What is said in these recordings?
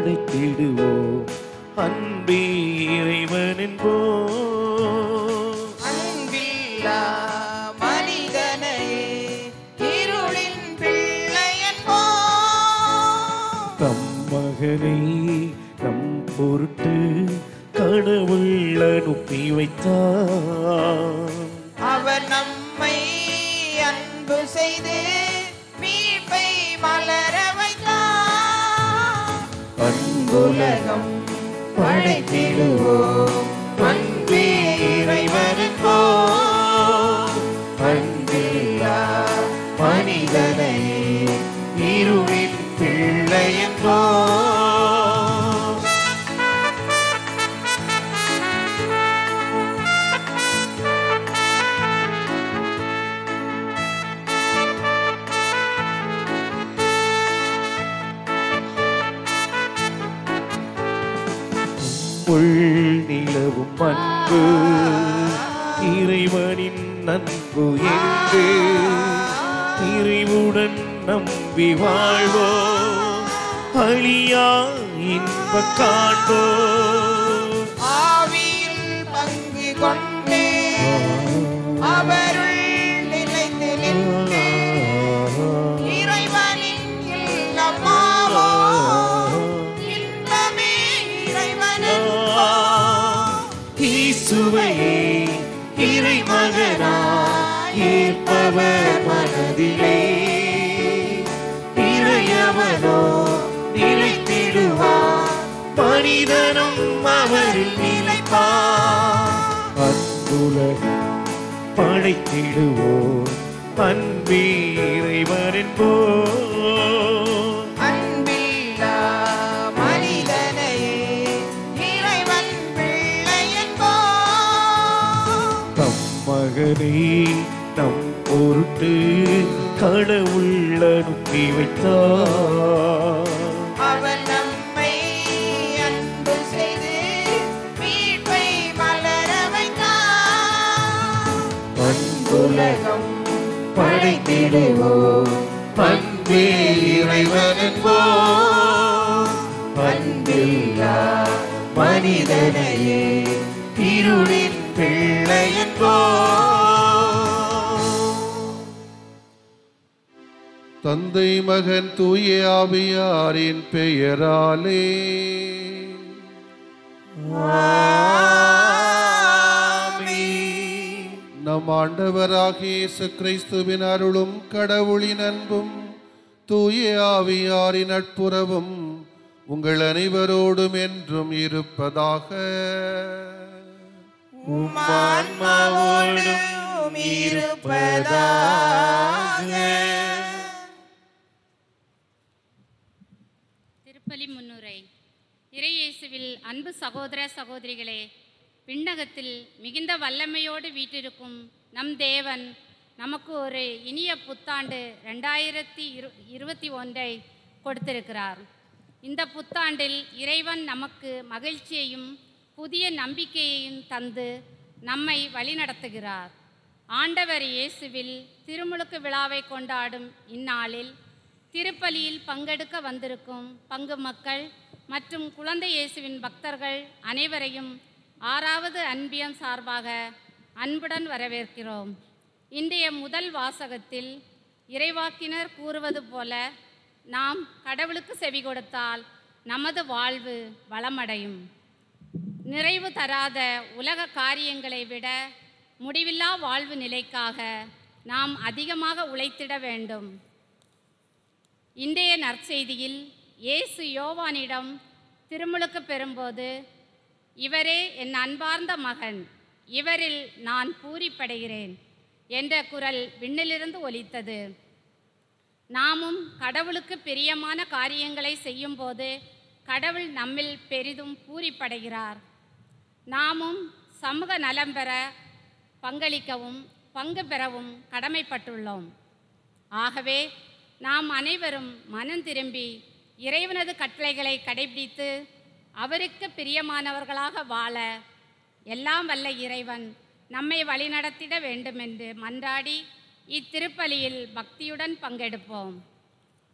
படைத்திடுவோம் அன்பே இறைவன் என்போம் அன்பில்லா மனிதனையே இருளின் பிள்ளையன்போ தம் மகனை நம் பொருட்டு கடவுள் அனுப்பி வைத்தார் அவர் நம்மை அன்பு செய்து மீட்பை மலர வைத்தார் அன்புலகம் படைத்திடுவோம் அன்பே இறைவனுக்கோ அன்பில்லா மனிதனை இருளின் பிள்ளையன்போ உள் நிலவும் அன்பு இறைவனின் அன்பு என்று நிறைவுடன் நம்பி வாழ்வோ அழியா இன்ப காண்போ ஆவியில் பங்கு கொண்டு அவருள் நிலைத்து நின்று இறைவனின் இல்லமாவோ இன்பமே இறைவனுக்கோ இயேசுவையே இறைமகனா ஏற்பவர் மனதிலே இறையவனோ நிலைத்திடுவார் மனிதனும் அவரில் நிலைப்பார் அன்புலகம் படைத்திடுவோம் அன்பே இறைவர் என்போம் அன்பில்லா மனிதனையே இறைவன் பிள்ளையன்போ தம் மகனை நம் பொருட்டு கடவுள் அனுப்பி வைத்தார் அவர் நம்மை அன்பு செய்து மீட்பை மலர வைத்தார் அன்புலகம் படைத்திடுவோம் அன்பே இறைவன் என்போம் அன்பில்லா மனிதனையே இருளின் பிள்ளை என்போம் தந்தை மகன் தூய ஆவியாரின் பெயராலே நம் ஆண்டவராகிய இயேசு கிறிஸ்துவின் அருளும் கடவுளின் அன்பும் தூய ஆவியாரின் நட்புறவும் உங்கள் அனைவரோடும் என்றும் இருப்பதாக உம்மான்மாவோடும் இருப்பதாக திருப்பலி முன்னுரை இறையேசுவில் அன்பு சகோதர சகோதரிகளே விண்ணகத்தில் மிகுந்த வல்லமையோடு வீற்றிருக்கும் நம் தேவன் நமக்கு ஒரு இனிய புத்தாண்டு ரெண்டாயிரத்தி இரு இருபத்தி ஒன்றை கொடுத்திருக்கிறார் இந்த புத்தாண்டில் இறைவன் நமக்கு மகிழ்ச்சியையும் புதிய நம்பிக்கையையும் தந்து நம்மை வழிநடத்துகிறார் ஆண்டவர் இயேசுவில் திருமுழுக்கு விழாவை கொண்டாடும் இந்நாளில் திருப்பலியில் பங்கெடுக்க வந்திருக்கும் பங்கு மக்கள் மற்றும் குழந்தை இயேசுவின் பக்தர்கள் அனைவரையும் ஆறாவது அன்பியம் சார்பாக அன்புடன் வரவேற்கிறோம் இன்றைய முதல் வாசகத்தில் இறைவாக்கினர் கூறுவது போல நாம் கடவுளுக்கு செவி கொடுத்தால் நமது வாழ்வு வளமடையும் நிறைவு தராத உலக காரியங்களை விட முடிவில்லா வாழ்வு நிலைக்காக நாம் அதிகமாக உழைத்திட வேண்டும் இன்றைய நற்செய்தியில் இயேசு யோவானிடம் திருமுழுக்கு பெறும்போது இவரே என் அன்பார்ந்த மகன் இவரில் நான் பூரிப்படைகிறேன் என்ற குரல் விண்ணிலிருந்து ஒலித்தது நாமும் கடவுளுக்கு பிரியமான காரியங்களை செய்யும்போது கடவுள் நம்மில் பெரிதும் பூரிப்படைகிறார் நாமும் சமூக நலம் பெற பங்களிக்கவும் பங்கு பெறவும் கடமைப்பட்டுள்ளோம் ஆகவே நாம் அனைவரும் மனம் திரும்பி இறைவனது கட்டளைகளை கடைபிடித்து அவருக்கு பிரியமானவர்களாக வாழ எல்லாம் வல்ல இறைவன் நம்மை வழிநடத்திட வேண்டுமென்று மன்றாடி இத்திருப்பலியில் பக்தியுடன் பங்கெடுப்போம்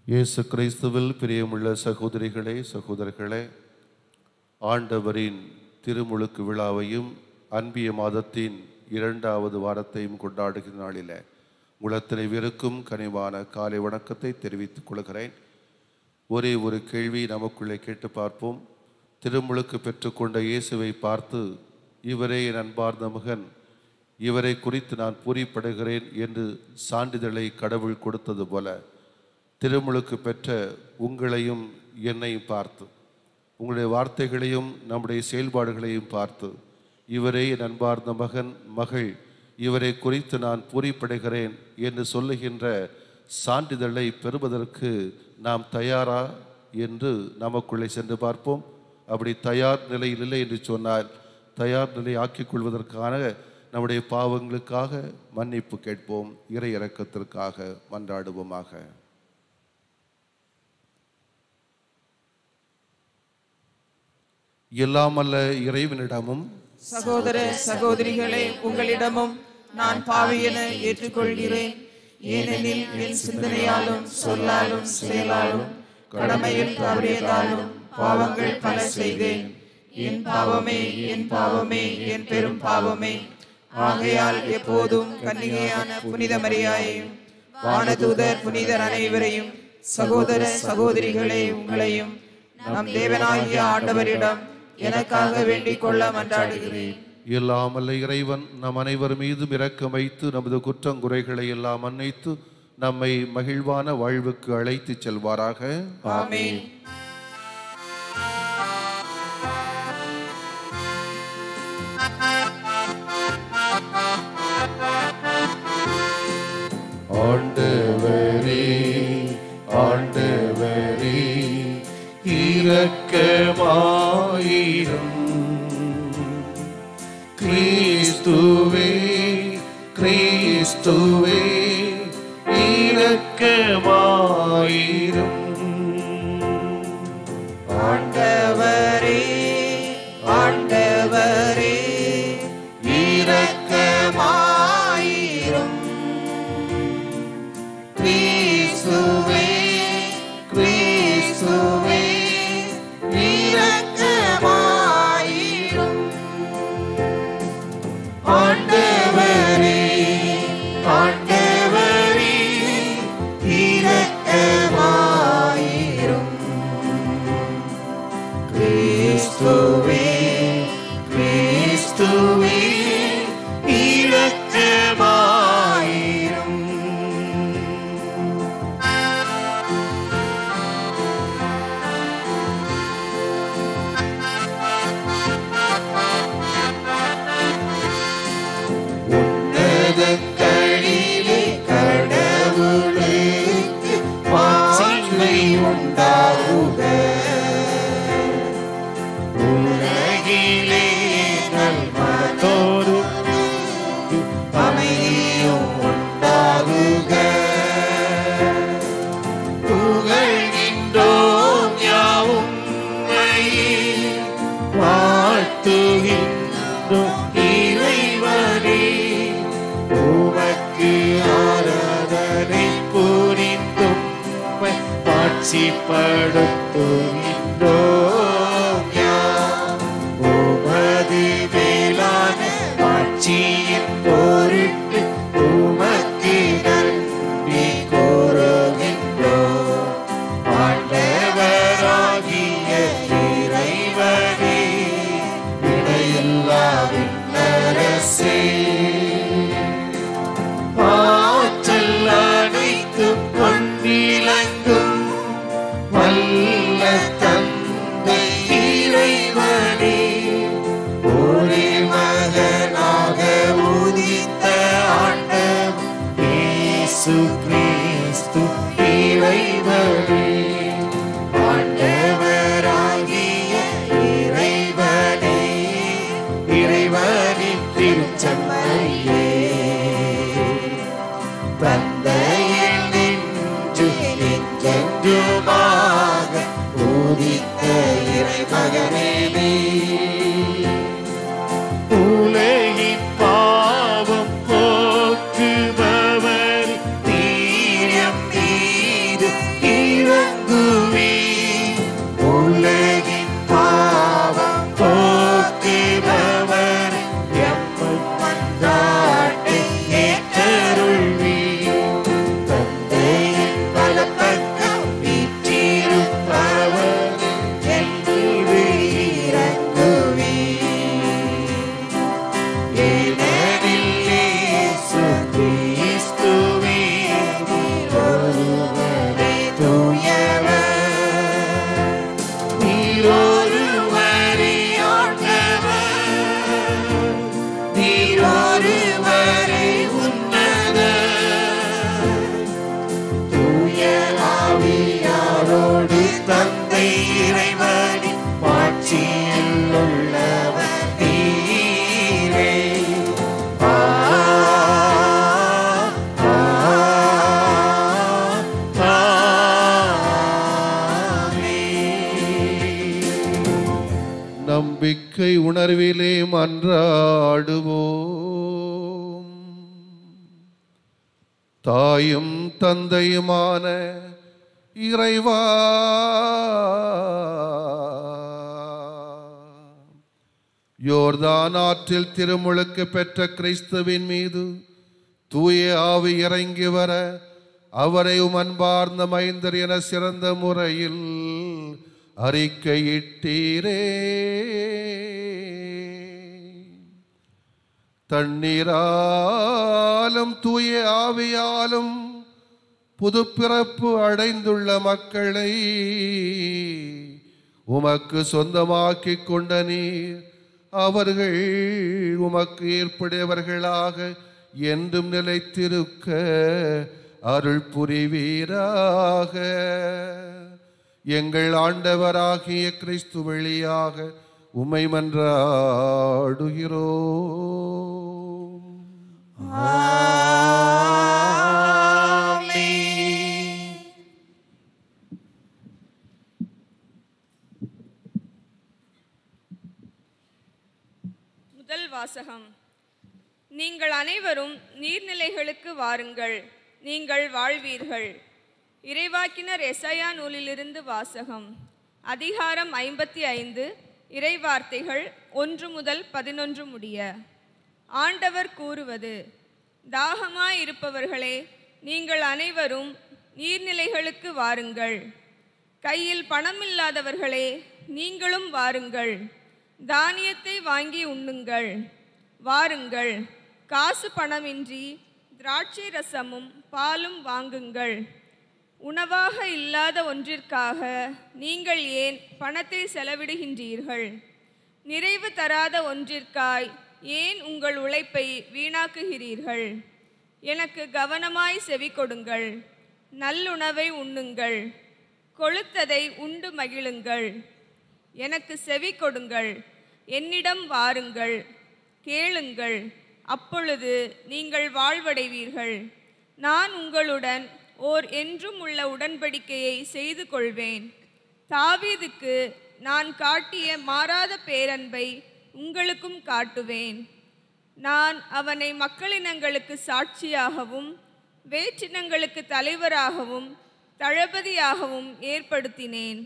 இயேசு கிறிஸ்துவில் பிரியமுள்ள சகோதரிகளே சகோதரர்களே ஆண்டவரின் திருமுழுக்கு விழாவையும் அன்பிய மாதத்தின் இரண்டாவது வாரத்தையும் கொண்டாடுகிற நாளில் உலத்தினை விருக்கும் கனிவான காலை வணக்கத்தை தெரிவித்துக் கொள்கிறேன் ஒரே ஒரு கேள்வி நமக்குள்ளே கேட்டு பார்ப்போம் திருமுழுக்கு பெற்றுக்கொண்ட இயேசுவை பார்த்து இவரே என் அன்பார்ந்த மகன் இவரை குறித்து நான் பூரிப்படுகிறேன் என்று சான்றிதழை கடவுள் கொடுத்தது போல திருமுழுக்கு பெற்ற உங்களையும் என்னையும் பார்த்து உங்களுடைய வார்த்தைகளையும் நம்முடைய செயல்பாடுகளையும் பார்த்து இவரே என் அன்பார்ந்த மகன் மகள் இவரை குறித்து நான் பூரிப்படைகிறேன் என்று சொல்லுகின்ற சான்றிதழை பெறுவதற்கு நாம் தயாரா என்று நமக்குள்ளே சென்று பார்ப்போம் அப்படி தயார் நிலையில் இல்லை என்று சொன்னால் தயார் நிலை ஆக்கிக் கொள்வதற்கான நம்முடைய பாவங்களுக்காக மன்னிப்பு கேட்போம் இறை இறக்கத்திற்காக மன்றாடுவோமாக எல்லாமல்ல இறைவனிடமும் சகோதர சகோதரிகளே உங்களிடமும் நான் பாவி என ஏற்றுக்கொள்கிறேன் ஏனெனில் என் சிந்தனையாலும் சொல்லாலும் செயலாலும் கடமையில் தவறியதாலும் பாவங்கள் பல செய்தேன் என் பாவமே என் பாவமே என் பெரும் பாவமே ஆகையால் எப்போதும் கன்னிகையான புனித மரியாயையும் வானதூதர் புனிதர் அனைவரையும் சகோதர சகோதரிகளே உங்களையும் நம் தேவனாகிய ஆண்டவரிடம் எனக்காக வேண்டிக் கொள்ள மன்றாடுகிறேன் எல்லாமல்ல இறைவன் நம் அனைவர் மீதும் இரக்கம் வைத்து நமது குற்றங்குறைகளை எல்லாம் மன்னித்து நம்மை மகிழ்வான வாழ்வுக்கு அழைத்துச் செல்வாராக ஆமென் ஆண்டவரே ஆண்டவரே இரக்கமாயிரும் கிறிஸ்துவே கிறிஸ்துவே இரக்கமாயிரும் ஆண்டவரே ஆண்டவரே இரக்கமாயிரும் கிறிஸ்துவே கிறிஸ்துவே இரக்கமாயிரும் ஆண்டவரே ஆண்டவரே இரக்கமாயிரும் கிறிஸ்துவே கிறிஸ்துவே இரக்கமாயிரும் உன்னதங்களிலே கடவுளுக்கு மாட்சிமை உண்டாகுக உலகிலே நல்மனதோடு அமைதியும் உண்டாகுக புகழ்கின்றோம் யாவும் வாழ்த்துகின்றோம் இறைவனே உமக்கு ஆராதனை புரிந்தும் காட்சிப்படுத்துகின்றோம் யாம். உமது மேலான ஆட்சியின் பொருட்டு உமக்கு நன்றி கூறுகின்றோம் ஆண்டவராகிய இறைவனே இடையில்லாவின்னரசே ஆற்றல் அனைத்தும் கொண்டிலங்கும் வல்ல தந்தை இறைவனே ஒரே மகனாக உதித்த ஆண்டவர் இயேசு கிறிஸ்து இறைவனே ஆண்டவராகிய இறைவனே இறைவனின் திருச்செம்மையே தந்தையில் நின்று நெஞ்சென்றுமாக உதித்த இறைமகனே நீ. உலகின் பாவம் போக்குபவர் தீயம் மீது நம்பிக்கை உணர்விலே மன்றாடுவோம் தாயும் தந்தையுமான இறைவா யோர்தான் ஆற்றில் திருமுழுக்கு பெற்ற கிறிஸ்துவின் மீது தூய ஆவி இறங்கி வர அவரை உம் அன்பார்ந்த மைந்தர் என சிறந்த முறையில் அறிக்கையிட்டீரே தண்ணீராலும் தூய ஆவியாலும் புதுப்பிறப்பு அடைந்துள்ள மக்களை உமக்கு சொந்தமாக்கிக் கொண்ட நீர் அவர்கள் உமக்கு ஏற்புடையவர்களாக என்றும் நிலைத்திருக்க அருள் புரிவீராக எங்கள் ஆண்டவராகிய கிறிஸ்து வழியாக உமை மன்றாடுகிறோம் முதல் வாசகம் நீங்கள் அனைவரும் நீர்நிலைகளுக்கு வாருங்கள் நீங்கள் வாழ்வீர்கள் இறைவாக்கினர் எசையா நூலிலிருந்து வாசகம் அதிகாரம் ஐம்பத்தி ஐந்து இறைவார்த்தைகள் ஒன்று முதல் பதினொன்று முடிய ஆண்டவர் கூறுவது தாகமாயிருப்பவர்களே நீங்கள் அனைவரும் நீர்நிலைகளுக்கு வாருங்கள் கையில் பணமில்லாதவர்களே நீங்களும் வாருங்கள் தானியத்தை வாங்கி உண்ணுங்கள் வாருங்கள் காசு பணமின்றி திராட்சை ரசமும் பாலும் வாங்குங்கள் உணவாக இல்லாத ஒன்றிற்காக நீங்கள் ஏன் பணத்தை செலவிடுகின்றீர்கள் நிறைவு தராத ஒன்றிற்காய் ஏன் உங்கள் உழைப்பை வீணாக்குகிறீர்கள் எனக்கு கவனமாய் செவி கொடுங்கள் நல்லுணவை உண்ணுங்கள் கொழுத்ததை உண்டு மகிழுங்கள் எனக்கு செவி கொடுங்கள் என்னிடம் வாருங்கள் கேளுங்கள் அப்பொழுது நீங்கள் வாழ்வடைவீர்கள் நான் உங்களுடன் ஓர் என்றும் உள்ள உடன்படிக்கையை செய்து கொள்வேன் தாவீதுக்கு நான் காட்டிய மாறாத பேரன்பை உங்களுக்கும் காட்டுவேன் நான் அவனை மக்களினங்களுக்கு சாட்சியாகவும் வேற்றினங்களுக்கு தலைவராகவும் தளபதியாகவும் ஏற்படுத்தினேன்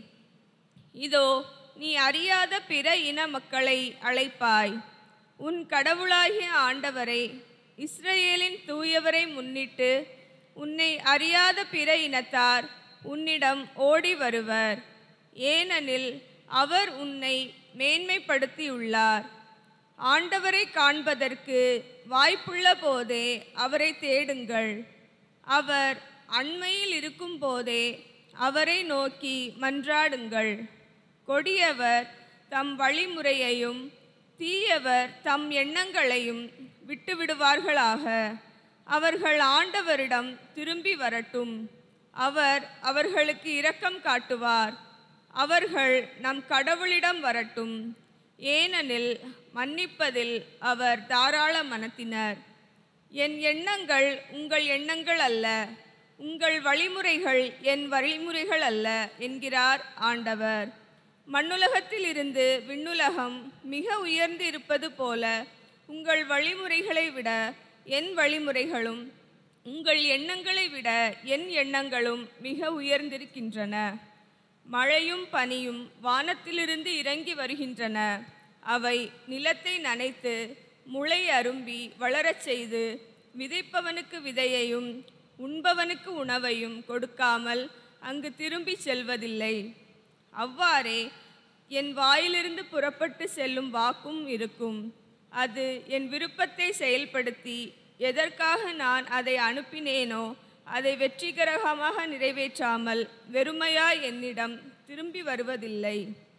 இதோ நீ அறியாத பிற இன மக்களை அழைப்பாய் உன் கடவுளாகிய ஆண்டவரை இஸ்ரவேலின் தூயவரை முன்னிட்டு உன்னை அறியாத பிற இனத்தார் உன்னிடம் ஓடி வருவர் ஏனெனில் அவர் உன்னை மேன்மைப்படுத்தியுள்ளார் ஆண்டவரை காண்பதற்கு வாய்ப்புள்ள போதே அவரை தேடுங்கள் அவர் அண்மையில் இருக்கும் போதே அவரை நோக்கி மன்றாடுங்கள் கொடியவர் தம் வழிமுறையையும் தீயவர் தம் எண்ணங்களையும் விட்டுவிடுவார்களாக அவர்கள் ஆண்டவரிடம் திரும்பி வரட்டும் அவர் அவர்களுக்கு இரக்கம் காட்டுவார் அவர்கள் நம் கடவுளிடம் வரட்டும் ஏனெனில் மன்னிப்பதில் அவர் தாராள மனத்தினர் என் எண்ணங்கள் உங்கள் எண்ணங்கள் அல்ல உங்கள் வழிமுறைகள் என் வழிமுறைகள் அல்ல என்கிறார் ஆண்டவர் மண்ணுலகத்தில் இருந்து விண்ணுலகம் மிக உயர்ந்து இருப்பது போல உங்கள் வழிமுறைகளை விட என் வழிமுறைகளும் உங்கள் எண்ணங்களை விட என் எண்ணங்களும் மிக உயர்ந்திருக்கின்றன மழையும் பனியும் வானத்திலிருந்து இறங்கி வருகின்றன அவை நிலத்தை நனைத்து முளை அரும்பி வளரச் செய்து விதைப்பவனுக்கு விதையையும் உண்பவனுக்கு உணவையும் கொடுக்காமல் அங்கு திரும்பி செல்வதில்லை அவ்வாறே என் வாயிலிருந்து புறப்பட்டு செல்லும் வாக்கும் இருக்கும் அது என் விருப்பத்தை செயல்படுத்தி எதற்காக நான் அதை அனுப்பினேனோ அதை வெற்றிகரமாக நிறைவேற்றாமல் வெறுமையாய் என்னிடம் திரும்பி வருவதில்லை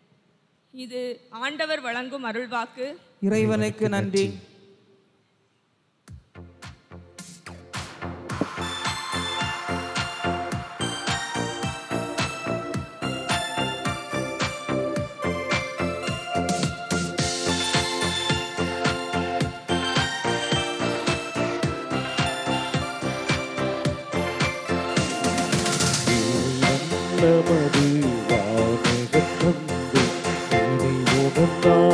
இது ஆண்டவர் வழங்கும் அருள்வாக்கு இறைவனுக்கு நன்றி நமது வானகத்தந்து இனி உணர்ந்தார்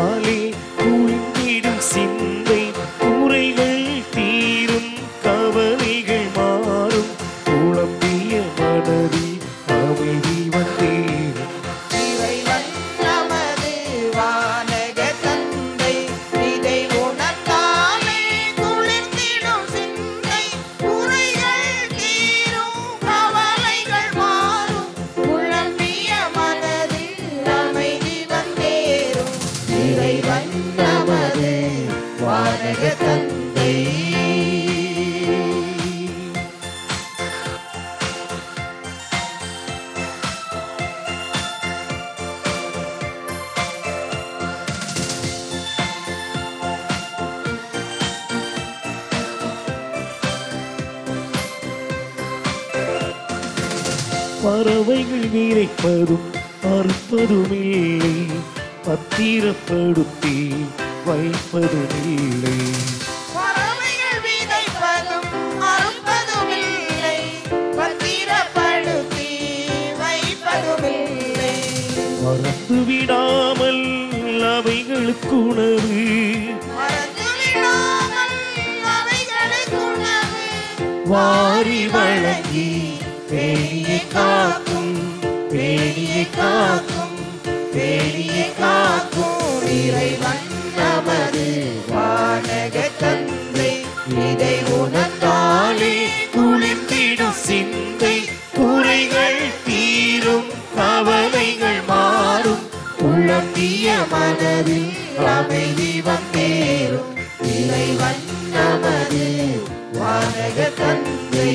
பறவைகள் விரைப்பதும் அறுப்பதுமில்லை பத்திரப்படுத்தி வைப்பதுமில்லை பறவைகள் விதைப்பதும் அறுப்பதுமில்லை பத்திரப்படுத்தி வைப்பதுமில்லை மறந்து விடாமல் அவைகளுக்கு உணவு மறந்து விடாமல் அவைகளுக்கு உணவு வாரி வழங்கி பேணியை காக்கும் பேணியை காக்கும் பேணியை காக்கும் இறைவன் நமது வானக தந்தை இதை உணர்ந்தாலே குளிர்ந்திடும் சிந்தை குறைகள் தீரும் கவலைகள் மாறும் உள்ளந்திய மனதில் அமைதி வந்தேறும் இறைவன் நமது வானக தந்தை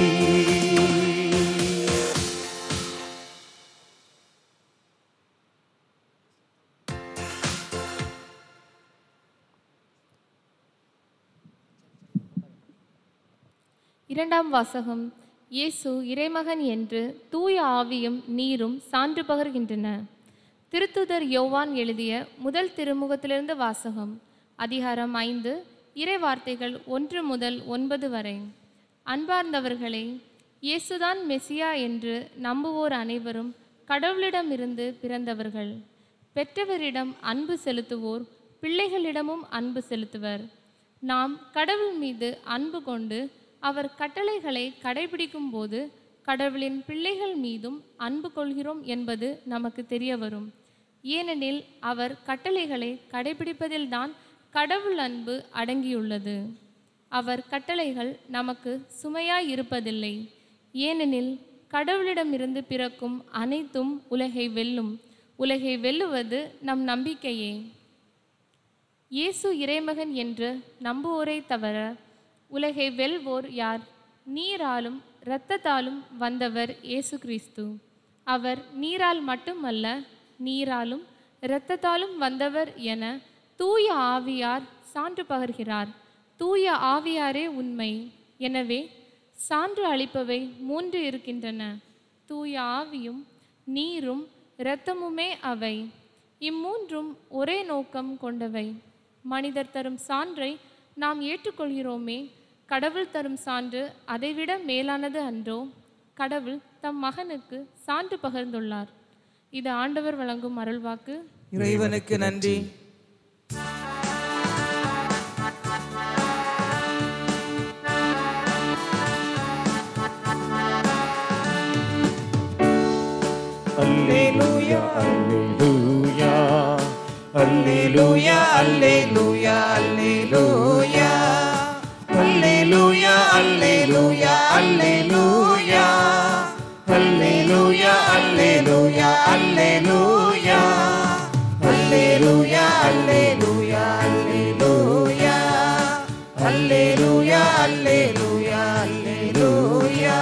இரண்டாம் வாசகம் இயேசு இறைமகன் என்று தூய ஆவியும் நீரும் சான்று பகர்கின்றன திருத்துதர் யோவான் எழுதிய முதல் திருமுகத்திலிருந்து வாசகம் அதிகாரம் ஐந்து இறை வார்த்தைகள் ஒன்று முதல் ஒன்பது வரை அன்பார்ந்தவர்களே இயேசுதான் மெசியா என்று நம்புவோர் அனைவரும் கடவுளிடமிருந்து பிறந்தவர்கள் பெற்றவரிடம் அன்பு செலுத்துவோர் பிள்ளைகளிடமும் அன்பு செலுத்துவர் நாம் கடவுள் மீது அன்பு கொண்டு அவர் கட்டளைகளை கடைபிடிக்கும் போது கடவுளின் பிள்ளைகள் மீதும் அன்பு கொள்கிறோம் என்பது நமக்கு தெரிய வரும் ஏனெனில் அவர் கட்டளைகளை கடைபிடிப்பதில்தான் கடவுள் அன்பு அடங்கியுள்ளது அவர் கட்டளைகள் நமக்கு சுமையாய் இருப்பதில்லை ஏனெனில் கடவுளிடமிருந்து பிறக்கும் அனைத்தும் உலகை வெல்லும் உலகை வெல்லுவது நம் நம்பிக்கையே இயேசு இறைமகன் என்று நம்புவோரை தவிர உலகை வெல்வோர் யார் நீராலும் இரத்தத்தாலும் வந்தவர் இயேசு கிறிஸ்து அவர் நீரால் மட்டுமல்ல நீராலும் இரத்தத்தாலும் வந்தவர் என தூய ஆவியார் சான்று பகர்கிறார் தூய ஆவியாரே உண்மை எனவே சான்று அளிப்பவை மூன்று இருக்கின்றன தூய ஆவியும் நீரும் இரத்தமுமே அவை இம்மூன்றும் ஒரே நோக்கம் கொண்டவை மனிதர் தரும் சான்றை நாம் ஏற்றுக்கொள்கிறோமே கடவுள் தரும் சான்று அதைவிட மேலானது அன்றோ கடவுள் தம் மகனுக்கு சான்று பகிர்ந்துள்ளார் இது ஆண்டவர் வழங்கும் அருள்வாக்கு இறைவனுக்கு நன்றி அல்லேலூயா அல்லேலூயா அல்லேலூயா அல்லேலூயா அல்லேலூயா அல்லேலூயா அல்லேலூயா அல்லேலூயா அல்லேலூயா அல்லேலூயா அல்லேலூயா அல்லேலூயா அல்லேலூயா அல்லேலூயா அல்லேலூயா அல்லேலூயா அல்லேலூயா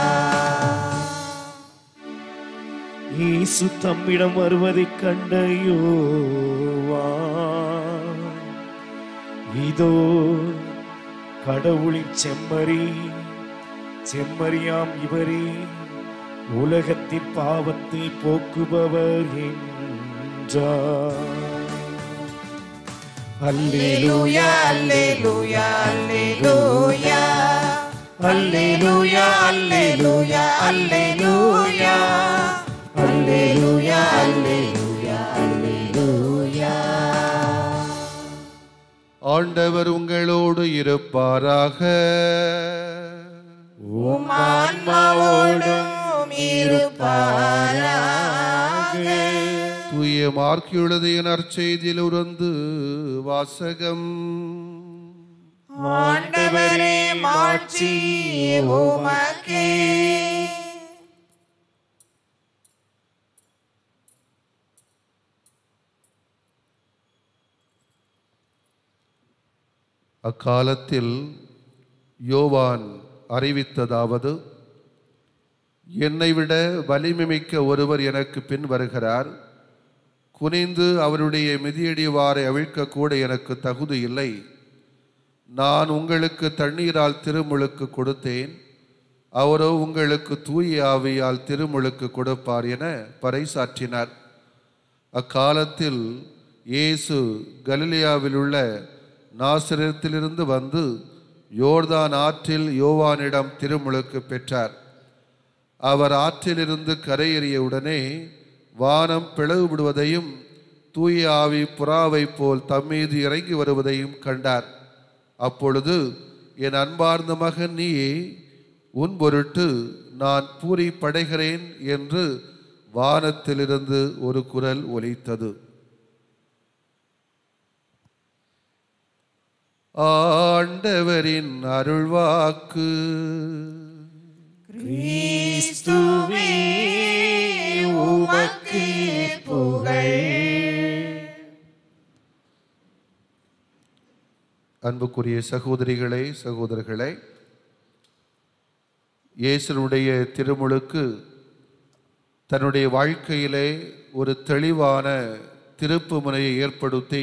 இயேசு தம்மிடம் வருவதைக் கண்ட யோவான் இதோ கடவுளின் செம்மறி செம்மறியாம் இவரே உலகத்தின் பாவத்தை போக்குபவர் என்றார் அல்லேலூயா அல்லேலூயா அல்லேலூயா அல்லேலூயா அல்லேலூயா அல்லேலூயா அல்லேலூயா அல்லேலூயா அல்லேலூயா ஆண்டவர் உங்களோடு இருப்பாராக உமான்மாவோடும் இருப்பாராக தூய மார்க்கியுள்ளது நற்செய்தியில் உறந்து வாசகம் ஆண்டவரே மாட்சி உமக்கே அக்காலத்தில் யோவான் அறிவித்ததாவது என்னை விட வலிமை மிக்க ஒருவர் எனக்கு பின் வருகிறார் குனிந்து அவருடைய மிதியடிவாரை அவிழ்க்க கூட எனக்கு தகுதி இல்லை நான் உங்களுக்கு தண்ணீரால் திருமுழுக்கு கொடுத்தேன் அவரோ உங்களுக்கு தூய ஆவியால் திருமுழுக்கு கொடுப்பார் என பறைசாற்றினார் அக்காலத்தில் இயேசு கலிலியாவில் உள்ள நாசிரத்திலிருந்து வந்து யோர்தான் ஆற்றில் யோவானிடம் திருமுழுக்கு பெற்றார் அவர் ஆற்றிலிருந்து கரையேறியவுடனே வானம் பிளவுபடுவதையும் தூய ஆவி புறாவைப் போல் தம்மீது இறங்கி வருவதையும் கண்டார் அப்பொழுது என் அன்பார்ந்த மகன் நீயே உன் பொருட்டு நான் பூரி படைகிறேன் என்று வானத்திலிருந்து ஒரு குரல் ஒலித்தது ஆண்டவரின் அருள்வாக்கு கிறிஸ்துவே உமக்கு புகழ் அன்புக்குரிய சகோதரிகளே சகோதரர்களே இயேசுனுடைய திருமுழுக்கு தன்னுடைய வாழ்க்கையிலே ஒரு தெளிவான திருப்பு முனையை ஏற்படுத்தி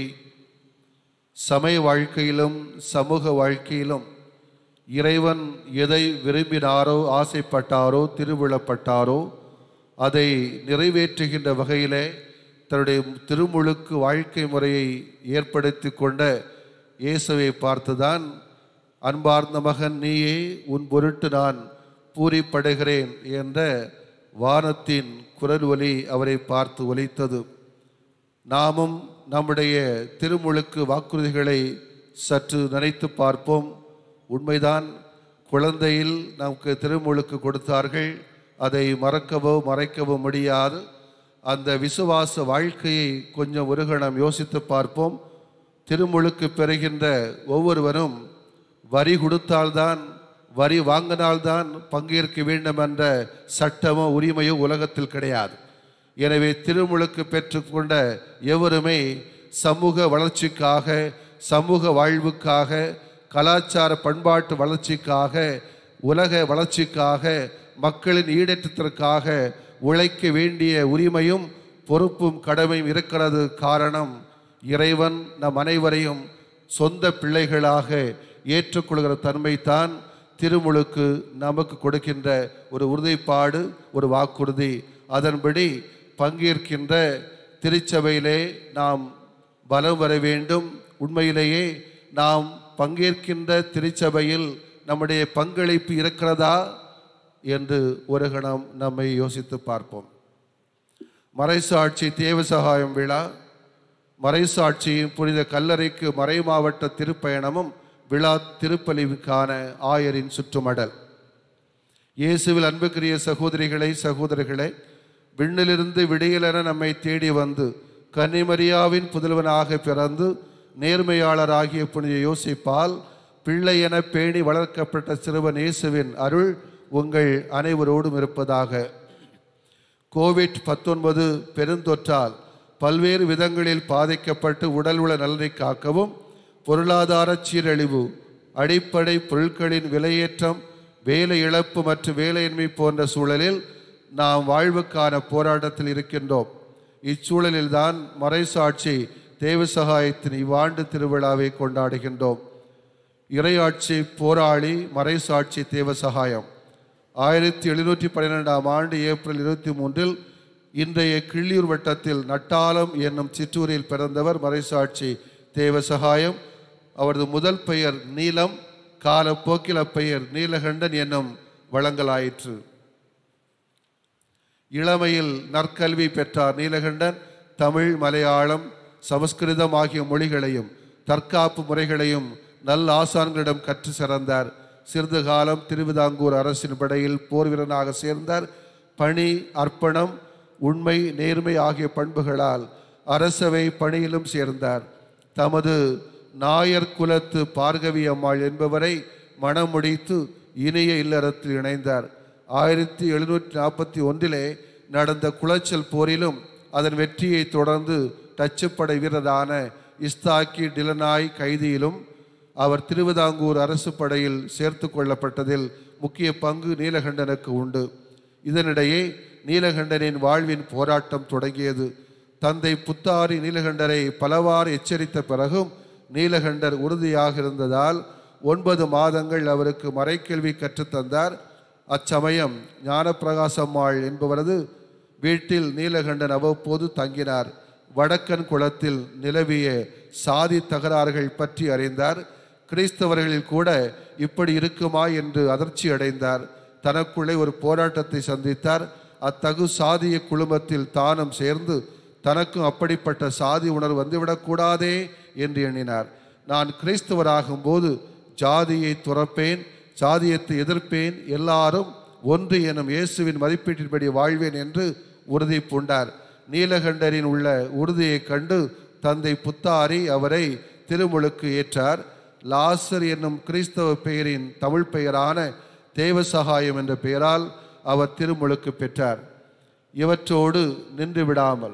சமய வாழ்க்கையிலும் சமூக வாழ்க்கையிலும் இறைவன் எதை விரும்பினாரோ ஆசைப்பட்டாரோ திருவிழப்பட்டாரோ அதை நிறைவேற்றுகின்ற வகையிலே தன்னுடைய திருமுழுக்கு வாழ்க்கை முறையை ஏற்படுத்தி கொண்ட இயேசுவை பார்த்துதான் அன்பார்ந்த மகன் நீயே உன் பொருட்டு நான் பூரிப்படைகிறேன் என்ற வானத்தின் குரல் ஒலி அவரை பார்த்து ஒலித்தது நாமும் நம்முடைய திருமுழுக்கு வாக்குறுதிகளை சற்று நினைத்து பார்ப்போம் உண்மைதான் குழந்தையில் நமக்கு திருமுழுக்கு கொடுத்தார்கள் அதை மறக்கவோ மறைக்கவோ முடியாது அந்த விசுவாச வாழ்க்கையை கொஞ்சம் ஒரு கணம் யோசித்து பார்ப்போம் திருமுழுக்கு பெறுகின்ற ஒவ்வொருவரும் வரி கொடுத்தால்தான் வரி வாங்கினால்தான் பங்கேற்க வேண்டும் என்ற சட்டமோ உரிமையோ உலகத்தில் கிடையாது எனவே திருமுழுக்கு பெற்றுக்கொண்ட எவருமே சமூக வளர்ச்சிக்காக சமூக வாழ்வுக்காக கலாச்சார பண்பாட்டு வளர்ச்சிக்காக உலக வளர்ச்சிக்காக மக்களின் ஈடேற்றத்திற்காக உழைக்க வேண்டிய உரிமையும் பொறுப்பும் கடமையும் இருக்கிறது காரணம் இறைவன் நம் அனைவரையும் சொந்த பிள்ளைகளாக ஏற்றுக்கொள்கிற தன்மைதான் திருமுழுக்கு நமக்கு கொடுக்கின்ற ஒரு உறுதிப்பாடு ஒரு வாக்குறுதி அதன்படி பங்கேற்கின்ற திருச்சபையிலே நாம் பலம் வர வேண்டும் உண்மையிலேயே நாம் பங்கேற்கின்ற திருச்சபையில் நம்முடைய பங்களிப்பு இருக்கிறதா என்று ஒரு கணம் நம்மை யோசித்து பார்ப்போம் மறைசாட்சி தேவ சகாயம் விழா மறைசாட்சியும் புனித கல்லறைக்கு மறை மாவட்ட திருப்பயணமும் விழா திருப்பலிவுக்கான ஆயரின் சுற்றுமடல் இயேசுவில் அன்புக்குரிய சகோதரிகளை சகோதரர்களே விண்ணிலிருந்து விடியலென நம்மை தேடி வந்து கன்னிமரியாவின் புதல்வனாக பிறந்து நேர்மையாளராகிய புனித யோசிப்பால் பிள்ளை என பேணி வளர்க்கப்பட்ட சிறுவன் இயேசுவின் அருள் உங்கள் அனைவரோடும் இருப்பதாக கோவிட் பத்தொன்பது பெருந்தொற்றால் பல்வேறு விதங்களில் பாதிக்கப்பட்டு உடல் உள நலனை காக்கவும் பொருளாதார சீரழிவு அடிப்படை பொருட்களின் விலையேற்றம் வேலை இழப்பு மற்றும் வேலையின்மை போன்ற சூழலில் நாம் வாழ்வுக்கான போராட்டத்தில் இருக்கின்றோம் இச்சூழலில்தான் மறைசாட்சி தேவ சகாயத்தின் இவ்வாண்டு திருவிழாவை கொண்டாடுகின்றோம் இறையாட்சி போராளி மறைசாட்சி தேவ சகாயம் ஆயிரத்தி எழுநூற்றி பன்னிரெண்டாம் ஆண்டு ஏப்ரல் இருபத்தி மூன்றில் இன்றைய கிள்ளியூர் வட்டத்தில் நட்டாலம் என்னும் சிற்றூரில் பிறந்தவர் மறைசாட்சி தேவ சகாயம் அவரது முதல் பெயர் நீலம் காலப்போக்கில் அப்பெயர் நீலகண்டன் என்னும் வழங்கலாயிற்று இளமையில் நற்கல்வி பெற்றார் நீலகண்டன் தமிழ் மலையாளம் சமஸ்கிருதம் ஆகிய மொழிகளையும் தற்காப்பு முறைகளையும் நல்ல ஆசான்களிடம் கற்று சிறந்தார் சிறிது காலம் திருவிதாங்கூர் அரசின் படையில் போர் வீரனாக சேர்ந்தார் பணி அர்ப்பணம் உண்மை நேர்மை ஆகிய பண்புகளால் அரசவை பணியிலும் சேர்ந்தார் தமது நாயர் குலத்து பார்கவி அம்மாள் என்பவரை மணமுடித்து இனிய இல்லறத்தில் இணைந்தார் ஆயிரத்தி எழுநூற்றி நாற்பத்தி ஒன்றிலே நடந்த குளச்சல் போரிலும் அதன் வெற்றியை தொடர்ந்து டச்சுப்படை வீரரான இஸ்தாக்கி டிலனாய் கைதியிலும் அவர் திருவிதாங்கூர் அரசு படையில் சேர்த்து கொள்ளப்பட்டதில் முக்கிய பங்கு நீலகண்டனுக்கு உண்டு இதனிடையே நீலகண்டனின் வாழ்வின் போராட்டம் தொடங்கியது தந்தை புத்தாரி நீலகண்டரை பலவாறு எச்சரித்த பிறகும் நீலகண்டர் உறுதியாக இருந்ததால் ஒன்பது மாதங்கள் அவருக்கு மறைக்கல்வி கற்றுத்தந்தார் அச்சமயம் ஞானப்பிரகாசம்மாள் என்பவரது வீட்டில் நீலகண்டன் அவ்வப்போது தங்கினார் வடக்கன் குளத்தில் நிலவிய சாதி தகராறுகள் பற்றி அறிந்தார் கிறிஸ்தவர்களில் கூட இப்படி இருக்குமா என்று அதிர்ச்சி அடைந்தார் தனக்குள்ளே ஒரு போராட்டத்தை சந்தித்தார் அத்தகு சாதிய குழுமத்தில் தானும் சேர்ந்து தனக்கும் அப்படிப்பட்ட சாதி உணர்வு வந்துவிடக்கூடாதே என்று எண்ணினார் நான் கிறிஸ்தவராகும் போது ஜாதியை துறப்பேன் சாதியத்தை எதிர்ப்பேன் எல்லாரும் ஒன்று எனும் இயேசுவின் மதிப்பீட்டின்படி வாழ்வேன் என்று உறுதி பூண்டார் நீலகண்டரின் உள்ள உறுதியைக் கண்டு தந்தை புத்தாரி அவரை திருமுழுக்கு ஏற்றார் லாசர் என்னும் கிறிஸ்தவ பெயரின் தமிழ் பெயரான தேவசகாயம் என்ற பெயரால் அவர் திருமுழுக்கு பெற்றார் இவற்றோடு நின்று விடாமல்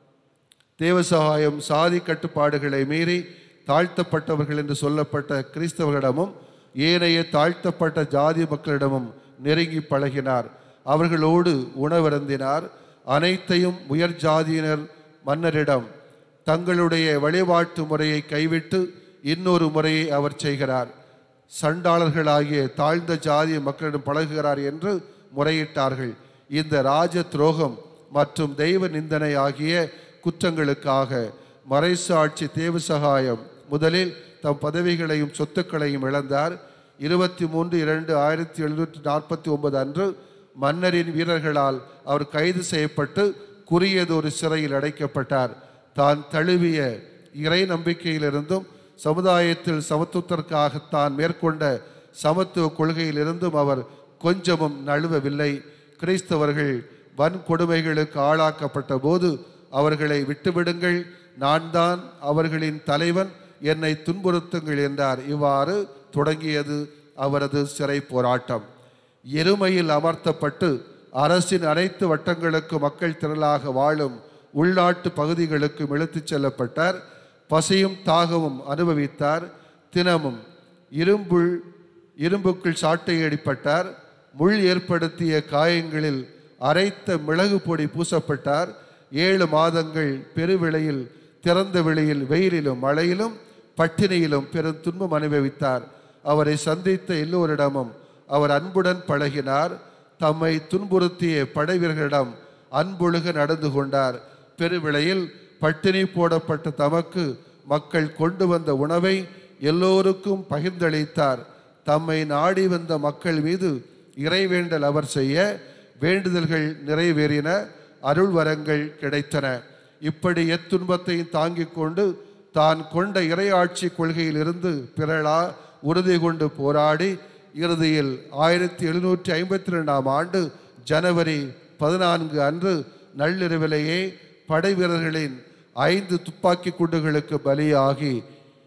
தேவசகாயம் சாதி கட்டுப்பாடுகளை மீறி தாழ்த்தப்பட்டவர்கள் என்று சொல்லப்பட்ட கிறிஸ்தவர்களிடமும் ஏனைய தாழ்த்தப்பட்ட ஜாதி மக்களிடமும் நெருங்கி பழகினார் அவர்களோடு உணவருந்தினார் அனைத்தையும் உயர் ஜாதியினர் மன்னரிடம் தங்களுடைய வழிபாட்டு முறையை கைவிட்டு இன்னொரு முறையை அவர் செய்கிறார் சண்டாளர்களாகிய தாழ்ந்த ஜாதிய மக்களிடம் பழகுகிறார் என்று முறையிட்டார்கள் இந்த ராஜ துரோகம் மற்றும் தெய்வ நிந்தனை ஆகிய குற்றங்களுக்காக மறைசாட்சி தேவசகாயம் முதலில் தம் பதவிகளையும் சொத்துக்களையும் இழந்தார் இருபத்தி மூன்று இரண்டு ஆயிரத்தி எழுநூற்றி நாற்பத்தி ஒன்பது அன்று மன்னரின் வீரர்களால் அவர் கைது செய்யப்பட்டு குறியதொரு சிறையில் அடைக்கப்பட்டார் தான் தழுவிய இறை நம்பிக்கையிலிருந்தும் சமுதாயத்தில் சமத்துவத்திற்காக தான் மேற்கொண்ட சமத்துவ கொள்கையிலிருந்தும் அவர் கொஞ்சமும் நழுவவில்லை கிறிஸ்தவர்கள் வன்கொடுமைகளுக்கு ஆளாக்கப்பட்ட போது அவர்களை விட்டுவிடுங்கள் நான் தான் அவர்களின் தலைவன் என்னை துன்புறுத்துங்கள் என்றார் இவ்வாறு தொடங்கியது அவரது சிறை போராட்டம் எருமையில் அமர்த்தப்பட்டு அரசின் அனைத்து வட்டங்களுக்கு மக்கள் திரளாக வாழும் உள்நாட்டு பகுதிகளுக்கும் இழுத்துச் செல்லப்பட்டார் பசியும் தாகமும் அனுபவித்தார் தினமும் இரும்புள் இரும்புக்குள் சாட்டை அடிப்பட்டார் முள் ஏற்படுத்திய காயங்களில் அரைத்த மிளகு பொடி பூசப்பட்டார் ஏழு மாதங்கள் பெருவிளையில் திறந்த வெளியில் வெயிலிலும் மழையிலும் பட்டினியிலும் பெரும் துன்பம் அனுபவித்தார் அவரை சந்தித்த எல்லோரிடமும் அவர் அன்புடன் பழகினார் தம்மை துன்புறுத்திய படைவீரர்களிடம் அன்பொழுக நடந்து கொண்டார் பெருவிளையில் பட்டினி போடப்பட்ட தமக்கு மக்கள் கொண்டு வந்த உணவை எல்லோருக்கும் பகிர்ந்தளித்தார் தம்மை நாடி வந்த மக்கள் மீது இறைவேண்டல் அவர் செய்ய வேண்டுதல்கள் நிறைவேறின அருள் வரங்கள் கிடைத்தன இப்படி எத்துன்பத்தையும் தாங்கிக் கொண்டு தான் கொண்ட இறையாட்சி கொள்கையிலிருந்து பிறழா உறுதி கொண்டு போராடி இறுதியில் ஆயிரத்தி எழுநூற்றி ஐம்பத்தி ரெண்டாம் ஆண்டு ஜனவரி பதினான்கு அன்று நள்ளிரவிலேயே படை வீரர்களின் ஐந்து துப்பாக்கி குண்டுகளுக்கு பலியாகி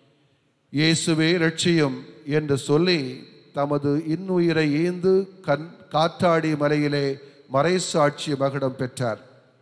இயேசுவே ரட்சியும் என்று சொல்லி தமது இன்னுயிரை ஈந்து கண் காற்றாடி மலையிலே மறைசாட்சி மகுடம் பெற்றார்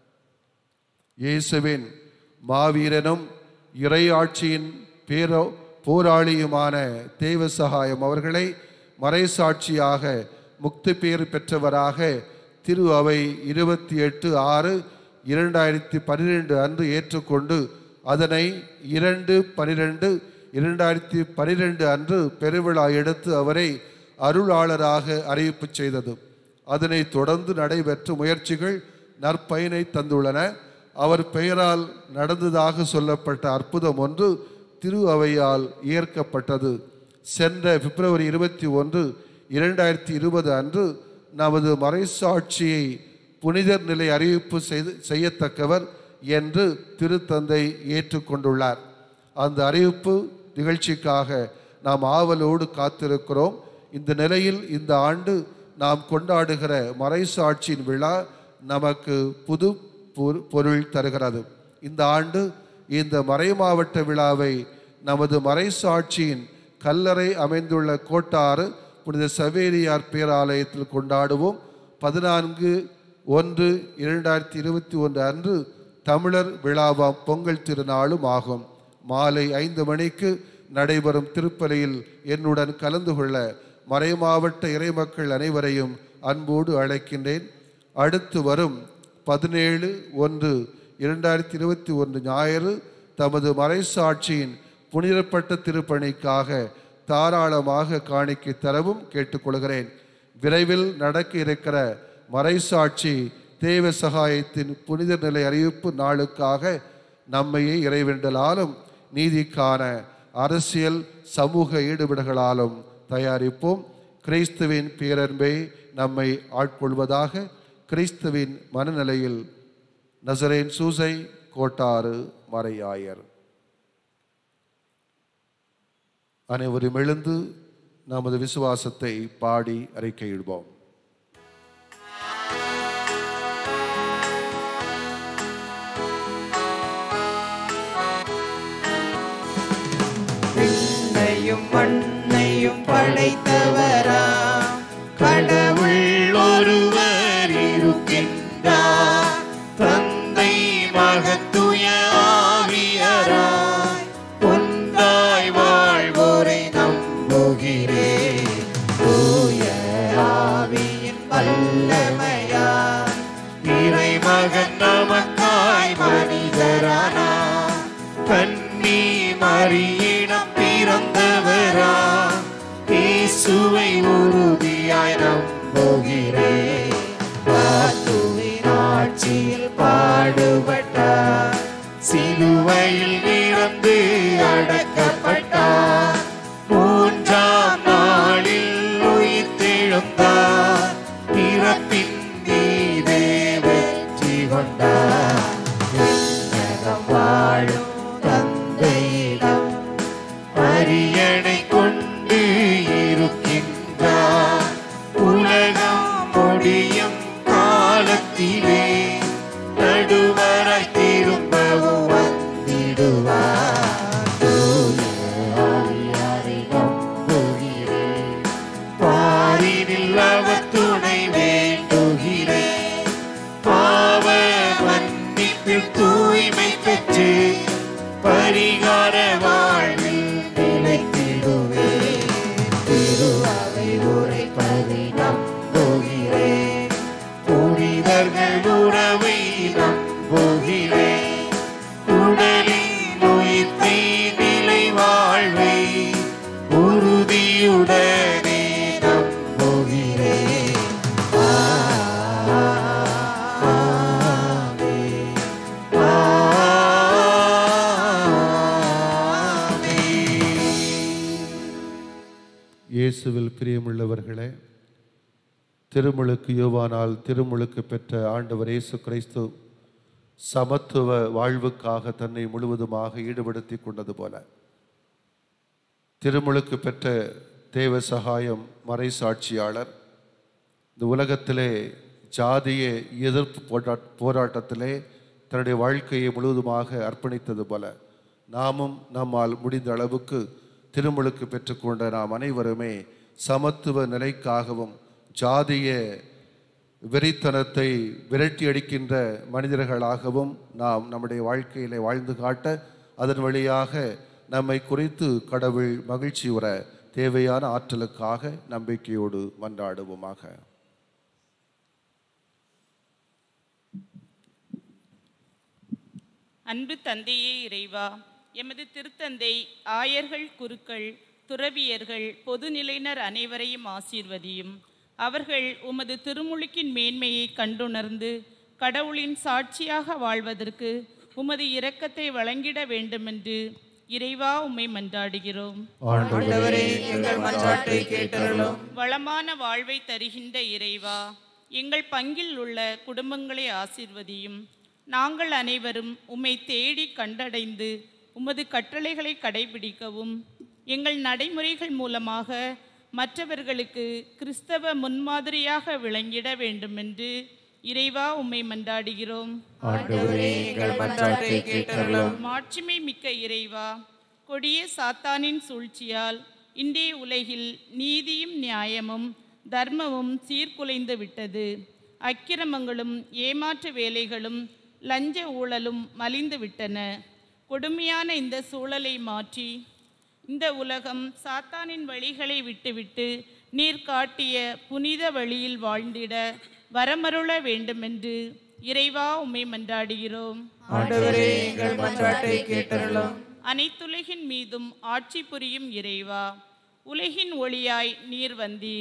இயேசுவின் மாவீரனும் இறையாட்சியின் பேரோ போராளியுமான தேவசகாயம் அவர்களை மறைசாட்சியாக முக்தி பேர் பெற்றவராக திரு அவை இருபத்தி எட்டு ஆறு இரண்டாயிரத்தி பன்னிரெண்டு அன்று ஏற்றுக்கொண்டு அதனை இரண்டு பனிரெண்டு இரண்டாயிரத்தி பனிரெண்டு அன்று பெருவிழா எடுத்து அவரை அருளாளராக அறிவிப்பு செய்தது அதனைத் தொடர்ந்து நடைபெற்ற முயற்சிகள் நற்பயனை தந்துள்ளன அவர் பெயரால் நடந்ததாக சொல்லப்பட்ட அற்புதம் ஒன்று திரு அவையால் ஏற்கப்பட்டது சென்ற பிப்ரவரி இருபத்தி ஒன்று இரண்டாயிரத்தி இருபது அன்று நமது மறைசாட்சியை புனிதர் நிலை அறிவிப்பு செய்து செய்யத்தக்கவர் என்று திருத்தந்தை ஏற்றுக்கொண்டுள்ளார் அந்த அறிவிப்பு நிகழ்ச்சிக்காக நாம் ஆவலோடு காத்திருக்கிறோம் இந்த நிலையில் இந்த ஆண்டு நாம் கொண்டாடுகிற மறைசாட்சியின் விழா நமக்கு புது பொரு- பொருள் தருகிறது இந்த ஆண்டு இந்த மறைமாவட்ட விழாவை நமது மறைசாட்சியின் கல்லறை அமைந்துள்ள கோட்டாறு புனித சவேரியார் பேராலயத்தில் கொண்டாடுவோம் பதினான்கு ஒன்று இரண்டாயிரத்தி இருபத்தி ஒன்று அன்று தமிழர் விழாவாம் பொங்கல் திருநாளும் ஆகும் மாலை ஐந்து மணிக்கு நடைபெறும் திருப்பலியில் என்னுடன் கலந்து கொள்ள மறைமாவட்ட இறைமக்கள் அனைவரையும் அன்போடு அழைக்கின்றேன் அடுத்து வரும் பதினேழு ஒன்று இரண்டாயிரத்தி இருபத்தி ஒன்று ஞாயிறு தமது மறைசாட்சியின் புனிதப்பட்ட திருப்பணிக்காக தாராளமாக காணிக்கை தரவும் கேட்டுக்கொள்கிறேன் விரைவில் நடக்க இருக்கிற மறைசாட்சி தேவ சகாயத்தின் புனித நிலை அறிவிப்பு நாளுக்காக நம்மையே இறைவேண்டலாலும் நீதிக்கான அரசியல் சமூக ஈடுபாடுகளாலும் தயாரிப்போம் கிறிஸ்துவின் பேரன்பை நம்மை ஆட்கொள்வதாக கிறிஸ்துவின் மனநிலையில் நசரேன் சூசை கோட்டாறு மறையாயர் அனைவரும் எழுந்து நமது விசுவாசத்தை பாடி அறிக்கையிடுவோம் விண்ணையும் மண்ணையும் படைத்தவரா கடவுள் ஒருவர் இருக்கின்றார் தந்தை மகத்துய ஆவியராய் ஒன்றாய் வாழ்வோரை நம்புகிறேன் தூய ஆவியின் வல்லமையாய் இறைமகன் நமக்காய் மனிதரானார் கன்னி மரியிடம் பிறந்தவரா இயேசுவை உறுதியாய் நம்புகிறேன் பாத்துவின் ஆட்சியில் பாடுபட்டார் சிலுவையில் இறந்து அடக்கப்பட்டார் மூன்றாம் நாளில் உயிர்த்தெழுந்தார் இறப்பின் மீது வெற்றி கொண்டார் விண்ணகம் வாழும் தந்தையிடம் அரியணை கொண்டு இருக்கின்றார் உலகம் முடியும் காலத்திலே நடுவராய் திரும்பவும் வந்திடுவார் தூய ஆவியாரை நம்புகிறேன் பாரினில் அவர் துணை வேண்டுகிறேன் பாவ மன்னிப்பில் தூய்மை பெற்று பரிகார வாழ்வில் நிலைத்திடுவே திரு அவை உரைப்பதை நம்புகிறேன் புனிதர்கள் உறவை நம்புகிறேன் உடலின் உயிர்த்தை நிலை வாழ்வை உறுதியுடனே நம்புகிறேன் இயேசுவில் பிரியமுள்ளவர்களே திருமுழுக்கு யோவானால் திருமுழுக்கு பெற்ற ஆண்டவர் இயேசு கிறிஸ்து சமத்துவ வாழ்வுக்காக தன்னை முழுவதுமாக ஈடுபடுத்தி கொண்டது போல திருமுழுக்கு பெற்ற தேவ சகாயம் மறைசாட்சியாளர் இந்த உலகத்திலே ஜாதிய எதிர்ப்பு போரா போராட்டத்திலே தன்னுடைய வாழ்க்கையை முழுவதுமாக அர்ப்பணித்தது போல நாமும் நம்மால் முடிந்த அளவுக்கு திருமுழுக்கு பெற்றுக்கொண்ட நாம் அனைவருமே சமத்துவ நிலைக்காகவும் ஜாதிய வெறித்தனத்தை விரட்டி அடிக்கின்ற மனிதர்களாகவும் நாம் நம்முடைய வாழ்க்கையிலே வாழ்ந்து காட்ட அதன் வழியாக நம்மை குறித்து கடவுள் மகிழ்ச்சி உற தேவையான ஆற்றலுக்காக நம்பிக்கையோடு மன்றாடுவோமாக அன்பு தந்தையே இறைவா எமது திருத்தந்தை ஆயர்கள் குருக்கள் துறவியர்கள் பொதுநிலையினர் அனைவரையும் ஆசீர்வதியும் அவர்கள் உமது திருமுழுக்கின் மேன்மையை கண்டுணர்ந்து கடவுளின் சாட்சியாக வாழ்வதற்கு உமது இரக்கத்தை வழங்கிட வேண்டுமென்று இறைவா உம்மை மன்றாடுகிறோம் ஆண்டவரே எங்கள் மன்றாட்டை கேட்டருளும் வளமான வாழ்வை தருகின்ற இறைவா எங்கள் பங்கில் உள்ள குடும்பங்களை ஆசீர்வதியும் நாங்கள் அனைவரும் உம்மை தேடி கண்டடைந்து உமது கட்டளைகளை கடைபிடிக்கவும் எங்கள் நடைமுறைகள் மூலமாக மற்றவர்களுக்கு கிறிஸ்தவ முன்மாதிரியாக விளங்கிட வேண்டுமென்று இறைவா உம்மை மன்றாடுகிறோம் ஆண்டவரே எங்கள் மன்றாட்டை கேட்டருளும் மாட்சிமை மிக்க இறைவா கொடிய சாத்தானின் சூழ்ச்சியால் இன்றைய உலகில் நீதியும் நியாயமும் தர்மமும் சீர்குலைந்து விட்டது அக்கிரமங்களும் ஏமாற்று வேலைகளும் லஞ்ச ஊழலும் மலிந்து விட்டன கொடுமையான இந்த சூழலை மாற்றி இந்த உலகம் சாத்தானின் வழிகளை விட்டுவிட்டு நீர் காட்டிய புனித வழியில் வாழ்ந்திட வரமருள வேண்டுமென்று இறைவா உம்மை மன்றாடுகிறோம் ஆண்டவரே எங்கள் மன்றாட்டை கேட்டருளும் அனைத்துலகின் மீதும் ஆட்சி புரியும் இறைவா உலகின் ஒளியாய் நீர் வந்தீர்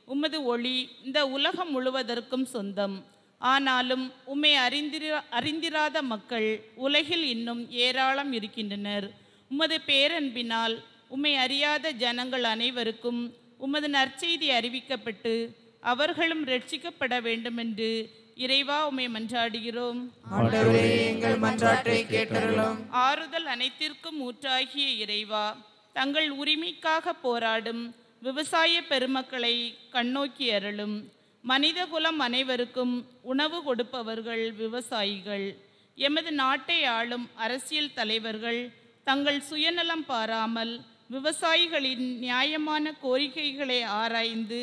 உமது ஒளி இந்த உலகம் முழுவதற்கும் சொந்தம் ஆனாலும் உம்மை அறிந்திரா அறிந்திராத மக்கள் உலகில் இன்னும் ஏராளம் இருக்கின்றனர் உமது பேரன்பினால் உம்மை அறியாத ஜனங்கள் அனைவருக்கும் உமது நற்செய்தி அறிவிக்கப்பட்டு அவர்களும் ரட்சிக்கப்பட வேண்டுமென்று இறைவா உம்மை மன்றாடுகிறோம் ஆண்டவரே எங்கள் மன்றாட்டை கேட்டருளும் ஆறுதல் அனைத்திற்கும் ஊற்றாகிய இறைவா தங்கள் உரிமைக்காக போராடும் விவசாய பெருமக்களை கண்ணோக்கி அருளும் மனிதகுலம் அனைவருக்கும் உணவு கொடுப்பவர்கள் விவசாயிகள் எமது நாட்டை ஆளும் அரசியல் தலைவர்கள் தங்கள் சுயநலம் பாராமல் விவசாயிகளின் நியாயமான கோரிக்கைகளை ஆராய்ந்து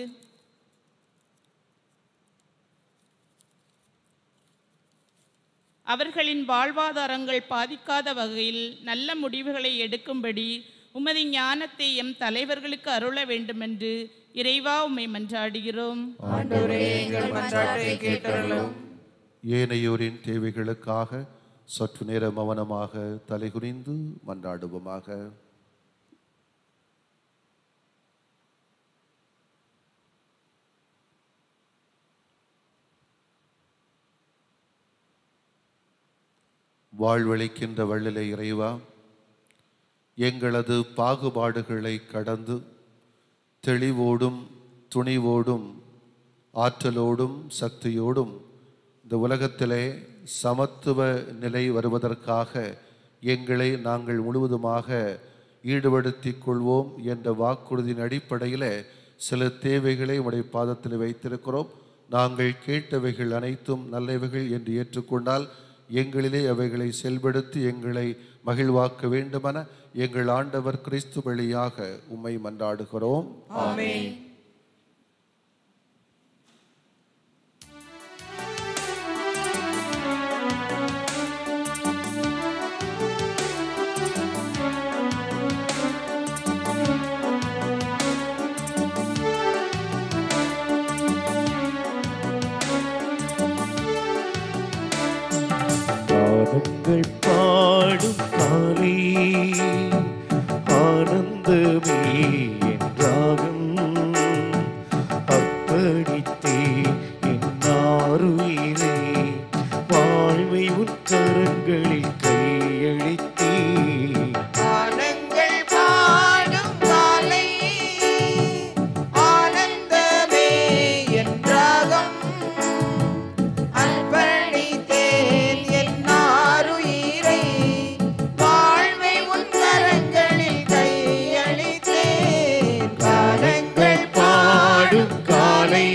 அவர்களின் வாழ்வாதாரங்கள் பாதிக்காத வகையில் நல்ல முடிவுகளை எடுக்கும்படி உமது ஞானத்தை எம் தலைவர்களுக்கு அருள வேண்டுமென்று இறைவா உம்மை மன்றாடுகிறோம் ஆண்டவரே எங்கள் மன்றாட்டை கேட்டருளும் ஏனையோரின் தேவைகளுக்காக சற்று நேரம் மௌனமாக தலைகுனிந்து மன்றாடுவோமாக வாழ்வளிக்கின்ற வள்ளலை இறைவா எங்களது பாகுபாடுகளை கடந்து தெளிவோடும் துணிவோடும் ஆற்றலோடும் சக்தியோடும் இந்த உலகத்திலே சமத்துவ நிலை வருவதற்காக எங்களை நாங்கள் முழுவதுமாக ஈடுபடுத்திக் கொள்வோம் என்ற வாக்குறுதியின் அடிப்படையில் சில தேவைகளை உடைய பாதத்தில் வைத்திருக்கிறோம் நாங்கள் கேட்டவைகள் அனைத்தும் நல்லவைகள் என்று ஏற்றுக்கொண்டால் எங்களிலே அவைகளை செயல்படுத்தி எங்களை மகிழ்வாக்க வேண்டுமென எங்கள் ஆண்டவர் கிறிஸ்து வழியாக உம்மை மன்றாடுகிறோம் ஆமென் பாதங்கள் பாடும் காலே ஆனந்தமே என்றாகும் அப்படித்தே என்னாருயிரே வாழ்வை உற்றரங்களில் கையளித்தே ஆனங்கள் பாடும் காலை ஆனந்தமே என்றாகம் அன்பளித்தேன் என்னாருயிரை வாழ்வை உன் கரங்களில் கையளித்தேன் காலங்கள் பாடும் காலை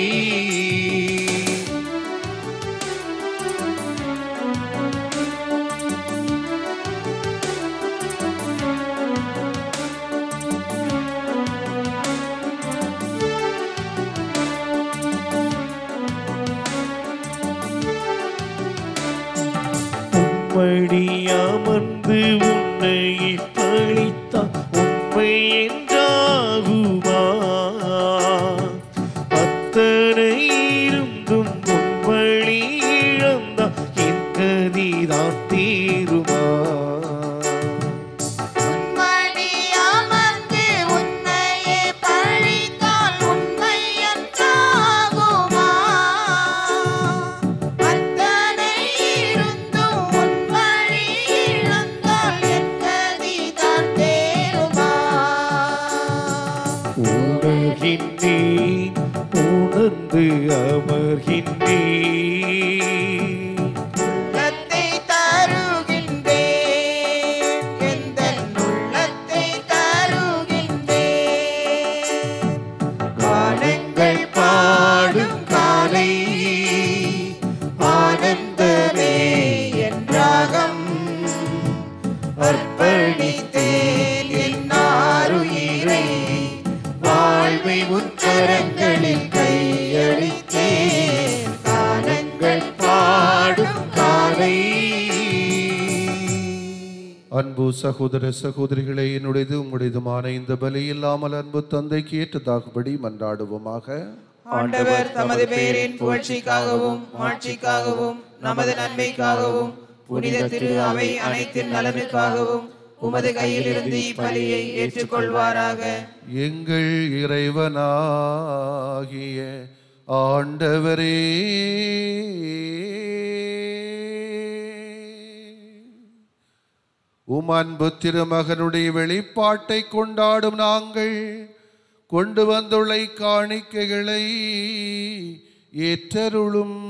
உம்மடி அமர்ந்து உன்னை பழித்தான் உண்மை என்றாகுமா அத்தனை இருந்தும் உம்மடி இழந்தா என் கதிதான் தீருமா உன்மடி அமர்ந்து உன்னையே பழித்தால் உண்மை என்றாகுமா? அத்தனை இருந்தும் உன்மடி இழந்தால் என் கதிதான் தேருமா? உணர்கின்றேன் உணர்ந்து அமர்கின்றேன் உள்ளத்தை தருகின்றேன் எந்தன் உள்ளத்தை தருகின்றேன் காலங்கள் பாடும் காலை ஆனந்தமே என்றாகம் அர்ப்பணித்தேன் என்னாருயிரை வாழ்வை உத்தரங்களில் கையளித்தேன் காலங்கள் பாடும் காலை அன்பு சகோதர சகோதரிகளே என்னுடையது உங்களுடையதுமான இந்த பலி இல்லாமல் அன்பு தந்தைக்கு ஏற்றதாகும்படி மன்றாடுவோமாக ஆண்டவர் தமது பேரின் புகழ்ச்சிக்காகவும் மாட்சிக்காகவும் நமது நன்மைக்காகவும் புனித திரு அவை அனைத்தின் நலனுக்காகவும் உமது கையிலிருந்து இப்பலியை ஏற்றுக்கொள்வாராக எங்கள் இறைவனாகிய ஆண்டவரே உம் அன்பு திருமகனுடைய வெளிப்பாட்டை கொண்டாடும் நாங்கள் கொண்டு வந்துள்ள காணிக்கைகளை ஏற்றருளும்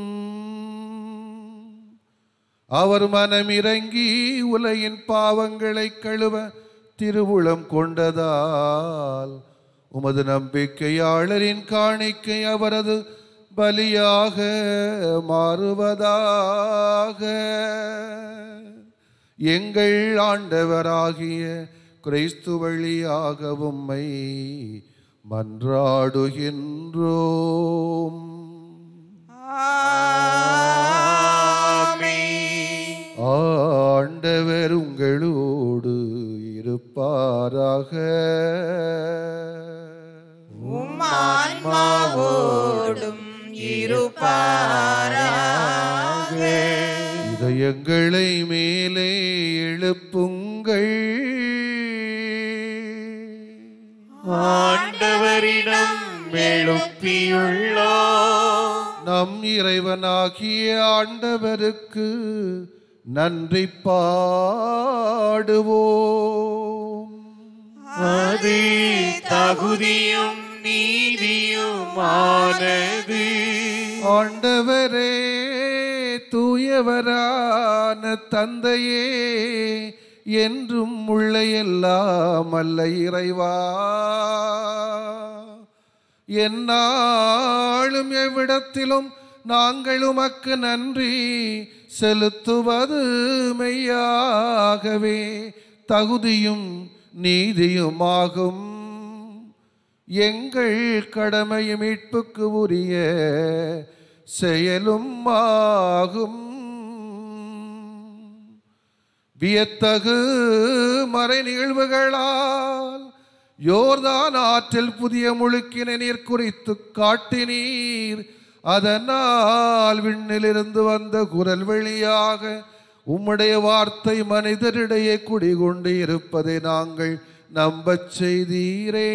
அவர் மனம் இறங்கி உலகின் பாவங்களை கழுவ திருவுளம் கொண்டதால் உமது நம்பிக்கையாளரின் காணிக்கை அவரது பலியாக மாறுவதாக எங்கள் ஆண்டவராகிய கிறிஸ்து வழியாக உம்மை மன்றாடுகின்றோம் ஆண்டவர் உங்களோடு இருப்பாராக ஆன்மாவோடும் இருப்பாராக இதயங்களை மேலே எழுப்புங்கள் ஆண்டவரிடம் எழுப்பியுள்ளோ நம் இறைவனாகிய ஆண்டவருக்கு நன்றி பாடுவோம் அது தகுதியும் நீதியுமானது ஆண்டவரே தூயவரான தந்தையே என்றும் உள்ள எல்லாம் அல்ல இறைவா எந்நாளும் எவ்விடத்திலும் நாங்கள் உமக்கு நன்றி செலுத்துவது மெய்யாகவே தகுதியும் நீதியுமாகும் எங்கள் கடமையும் மீட்புக்கு உரிய செயலும் ஆகும் வியத்தகு மறை நிகழ்வுகளால் யோர்தான் ஆற்றில் புதிய முழுக்கின நீர் குறித்து காட்டினீர் அதனால் விண்ணிலிருந்து வந்த குரல் வழியாக உம்முடைய வார்த்தை மனிதரிடையே குடிகொண்டு இருப்பதை நாங்கள் நம்பச் செய்தீரே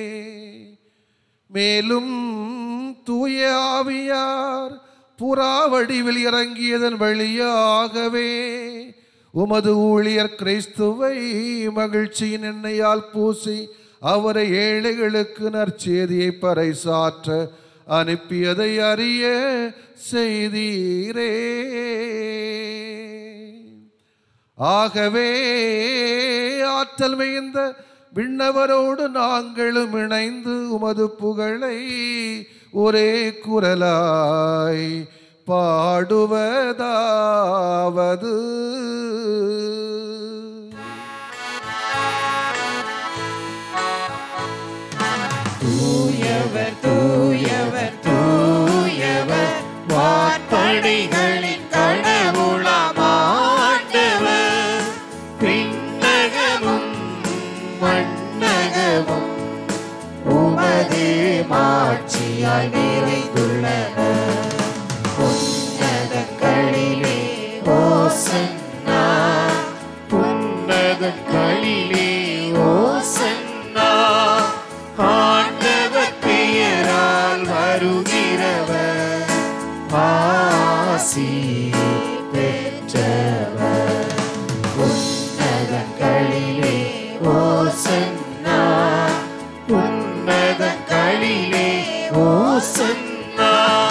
மேலும் தூய ஆவியார் புறா வடிவில் இறங்கியதன் வழியாகவே உமது ஊழியர் கிறிஸ்துவை மகிழ்ச்சியின் எண்ணெயால் பூசி அவரை ஏழைகளுக்கு நற்செய்தியை பறைசாற்ற அனுப்பியதை அறிய செய்தீரே ஆகவே ஆற்றல் மிகுந்த விண்ணவரோடு நாங்களும் இணைந்து உமது புகழை ஒரே குரலாய் பாடுவதாவது தூயவர் தூயவர் தூயவர் வார்ப்படிகளின் கடவுளாம் ஆண்டவர் பின்னகமும் மண்ணகமும் உமது மாட்சியாய் நிறைந்துள்ளன உன்னதங்களிலே ஓசன்னா உன்னதங்களிலே ஓசன்னா ஆண்டவர் பெயரால் வருகிறவர் ஆசி பெற்றவர் உன்னதங்களிலே ஓசன்னா உன்னதங்களிலே ஓசன்னா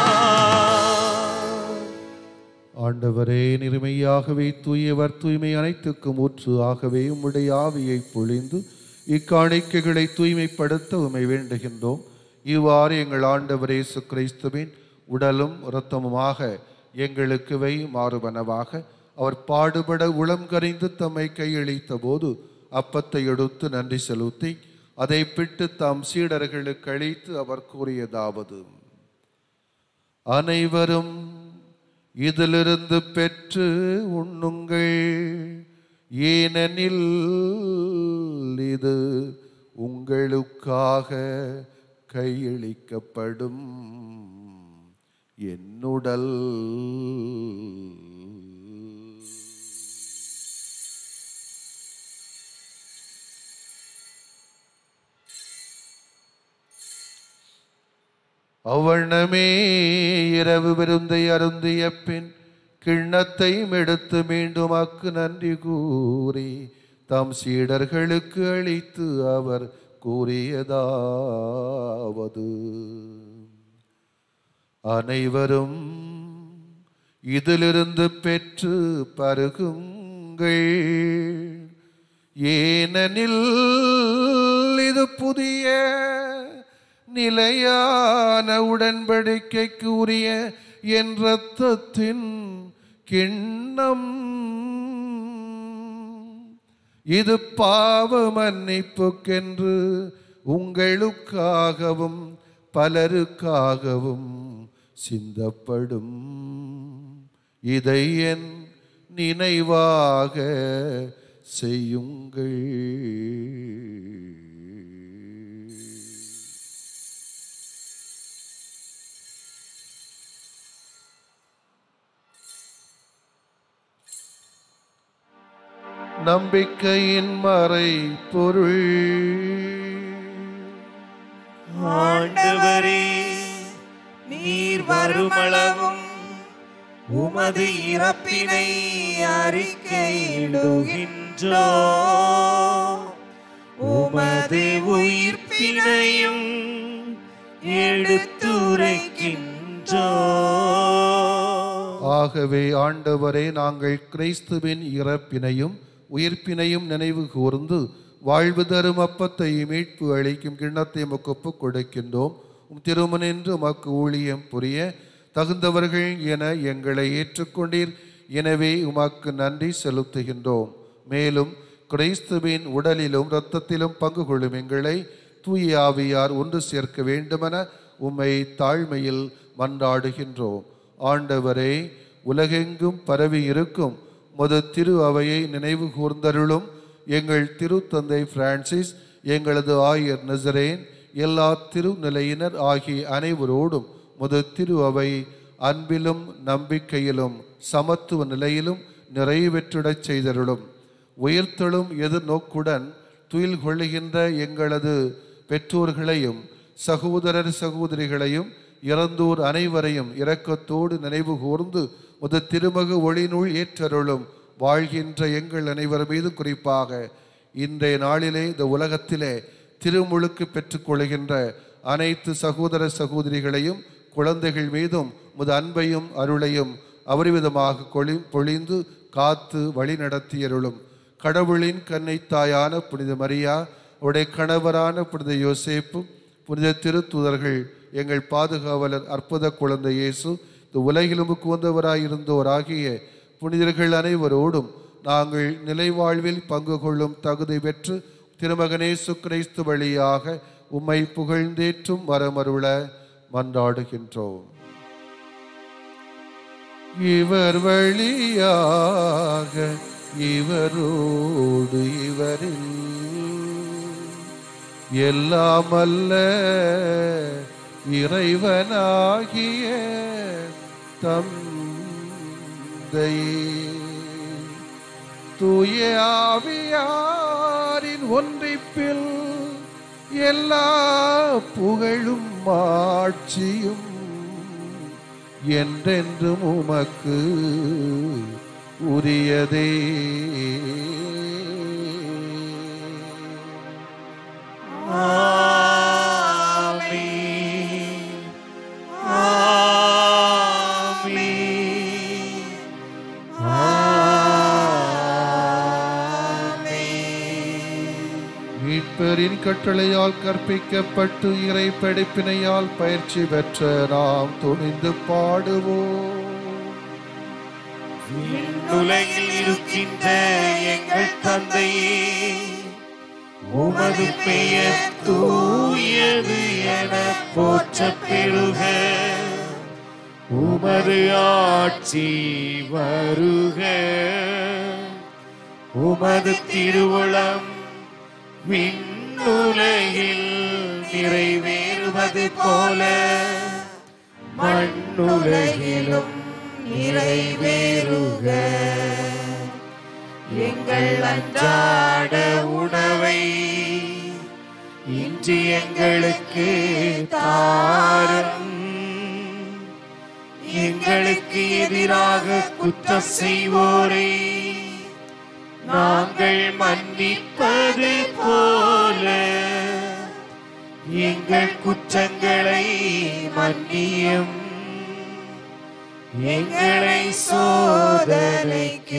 ஆண்டவரே நிறுமையாகவே தூயவர் தூய்மை அனைத்துக்கும் ஊற்று ஆகவே உம்முடைய ஆவியை பொழிந்து இக்காணிக்கைகளை தூய்மைப்படுத்த உமை வேண்டுகின்றோம் இவ்வாறு எங்கள் ஆண்டவர் இயேசு கிறிஸ்துவின் உடலும் இரத்தமுமாக எங்களுக்கு வை மாறுபனவாக அவர் பாடுபட உளம் கரைந்து தம்மை கையளித்த போது அப்பத்தை எடுத்து நன்றி செலுத்தி அதை பிட்டு தம் சீடர்களுக்கு அளித்து அவர் கூறியதாவது அனைவரும் இதிலிருந்து பெற்று உண்ணுங்கள் ஏனெனில் இது உங்களுக்காக கையளிக்கப்படும் என்னுடல் அவ்வண்ணமே இரவு விருந்தை அருந்திய பின் கிண்ணத்தையும் எடுத்து மீண்டும் அக்கு நன்றி கூறி தம் சீடர்களுக்கு அளித்து அவர் கூறியதாவது அனைவரும் இதிலிருந்து பெற்று பருகுங்கள் ஏனெனில் இது புதிய நிலையான உடன்படிக்கைக்கு உரிய என் இரத்தத்தின் கிண்ணம் இது பாவ மன்னிப்புக்கென்று உங்களுக்காகவும் பலருக்காகவும் சிந்தப்படும் இதை என் நினைவாக செய்யுங்கள் நம்பிக்கையின் மறை பொருள் ஆண்டவரே நீர் வருமளவும் உமது இறப்பினை அறிக்கையிடுகின்றோ உமது உயிர்ப்பினையும் எடுத்துரைக்கின்றோ ஆகவே ஆண்டவரே நாங்கள் கிறிஸ்துவின் இறப்பினையும் உயிர்ப்பினையும் நினைவு கூர்ந்து வாழ்வு தரும் அப்பத்தை மீட்பு அளிக்கும் கிண்ணத்தை உமக்கு ஒப்புக் கொடுக்கின்றோம் உம் திருமணின்று உமக்கு ஊழியம் புரிய தகுந்தவர்கள் என எங்களை ஏற்றுக்கொண்டீர் எனவே உமக்கு நன்றி செலுத்துகின்றோம் மேலும் கிறிஸ்துவின் உடலிலும் இரத்தத்திலும் பங்கு கொள்ளும் எங்களை தூய ஆவியார் ஒன்று சேர்க்க வேண்டுமென உம்மை தாழ்மையில் மன்றாடுகின்றோம் ஆண்டவரே உலகெங்கும் பரவி இருக்கும் முது திரு அவையை நினைவு கூர்ந்தருளும் எங்கள் திருத்தந்தை பிரான்சிஸ் எங்களது ஆயர் நசரேன் எல்லா திருநிலையினர் ஆகிய அனைவரோடும் முது திரு அவை அன்பிலும் நம்பிக்கையிலும் சமத்துவ நிலையிலும் நிறைவேற்றிடச் செய்தருளும் உயிர்த்தெழும் எதிர்நோக்குடன் துயில் கொள்ளுகின்ற எங்களது பெற்றோர்களையும் சகோதரர் சகோதரிகளையும் இறந்தோர் அனைவரையும் இரக்கத்தோடு நினைவு கூர்ந்து முத திருமக ஒளிநூல் ஏற்றருளும் வாழ்கின்ற எங்கள் அனைவர் மீது குறிப்பாக இன்றைய நாளிலே இந்த உலகத்திலே திருமுழுக்கு பெற்றுக்கொள்கின்ற அனைத்து சகோதர சகோதரிகளையும் குழந்தைகள் மீதும் முத அன்பையும் அருளையும் அபரிவிதமாக கொளி பொழிந்து காத்து வழி நடத்தியருளும் கடவுளின் கன்னை தாயான புனித மரியா அவருடைய கணவரான புனித யோசேப்பு புனித திருத்துதர்கள் எங்கள் பாதுகாவலர் அற்புத குழந்தை இயேசு இந்த உலகிலும் வந்தவராயிருந்தோராகிய புனிதர்கள் அனைவரோடும் நாங்கள் நிலைவாழ்வில் பங்கு கொள்ளும் தகுதி பெற்று திருமகனேசு கிறிஸ்து வழியாக உம்மை புகழ்ந்தேற்றும் வரமருள மன்றாடுகின்றோம் இவர் வழியாக இவரோடு இவரில் எல்லாம் அல்ல இறைவனாகிய தந்தையே தூய ஆவியாரின் ஒன்றிப்பில் எல்லா புகழும் ஆட்சியும் என்றென்றும் உமக்கு உரியதே ஆமென். ஆமென். மீட்பரின் கட்டளையால் கற்பிக்கப்பட்டு இறை படிப்பினையால் பயிற்சி பெற்ற நாம் துணிந்து பாடுவோம் உலகில் இருக்கின்ற எங்கள் தந்தையே உமது பெயர் தூயது என போற்றப் பெறுக உமது ஆட்சி வருக உமது திருவுளம் விண்ணுலகில் நிறைவேறுவது போல மண்ணுலகிலும் நிறைவேறுக எங்கள் அன்றாட உணவை இன்று எங்களுக்கு தாரும் எங்களுக்கு எதிராக குற்றம் செய்வோரை நாங்கள் மன்னிப்பது போல எங்கள் குற்றங்களை மன்னியும் எங்களை சோதனைக்கு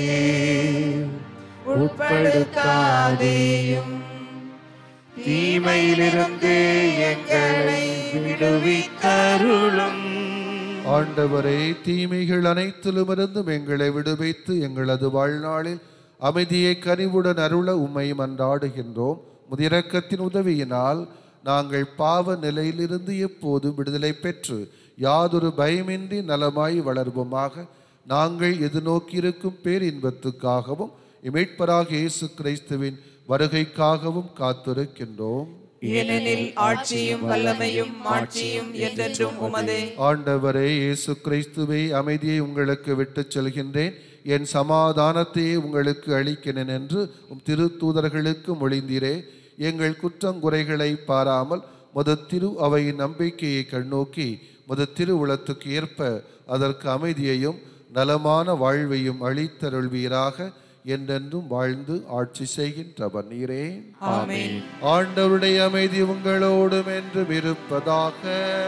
உட்படுத்தாதேயும் தீமையிலிருந்து எங்களை விடுவித்தருளும் ஆண்டவரே தீமைகள் அனைத்திலுமிருந்தும் எங்களை விடுவித்து எங்களது வாழ்நாளில் அமைதியை கனிவுடன் அருள உம்மை மன்றாடுகின்றோம் முதிரக்கத்தின் உதவியினால் நாங்கள் பாவ நிலையிலிருந்து எப்போதும் விடுதலை பெற்று யாதொரு பயமின்றி நலமாய் வளர்வோமாக நாங்கள் எதிர்நோக்கியிருக்கும் பேரின்பத்துக்காகவும் இமைட்பராக இயேசு கிறிஸ்துவின் வருகைக்காகவும் காத்திருக்கின்றோம் ஏனெனில் ஆட்சியும் வல்லமையும் மாட்சியும் என்றென்றும் உமதே ஆண்டவரே இயேசு கிறிஸ்துவை அமைதியை உங்களுக்கு விட்டுச் செல்கின்றேன் என் சமாதானத்தையே உங்களுக்கு அளிக்கிறேன் என்று உம் திருத்தூதர்களுக்கு மொழிந்தீரே எங்கள் குற்றங்குறைகளை பாராமல் முத திரு அவையின் நம்பிக்கையை கண்ணோக்கி முத திருவுளத்துக்கு ஏற்ப அதற்கு அமைதியையும் நலமான வாழ்வையும் அளித்தருள்வீராக என்றென்றும் வாழ்ந்து ஆட்சி செய்கின்றவர் நீரே ஆமென் ஆண்டவருடைய அமைதி உங்களோடும் என்றும் இருப்பதாக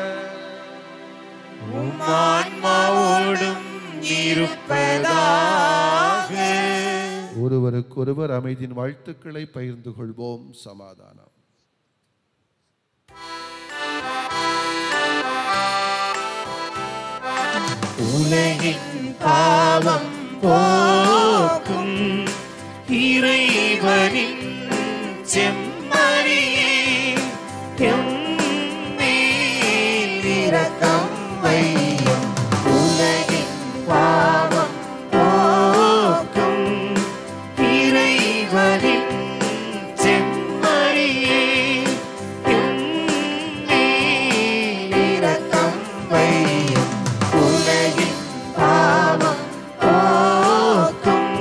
ஆன்மாவோடும் இருப்பதாக ஒருவருக்கொருவர் அமைதியின் வாழ்த்துக்களை பகிர்ந்து கொள்வோம் சமாதானம் உலகின் பாவம் போக்கும் இறைவனின் செம்மறியே எம்மேல் இரக்கம் வையும் உலகின் பாவம் போக்கும் இறைவனின் செம்மறியே எம்மேல் இரக்கம் வையும் உலகின் பாவம் போக்கும்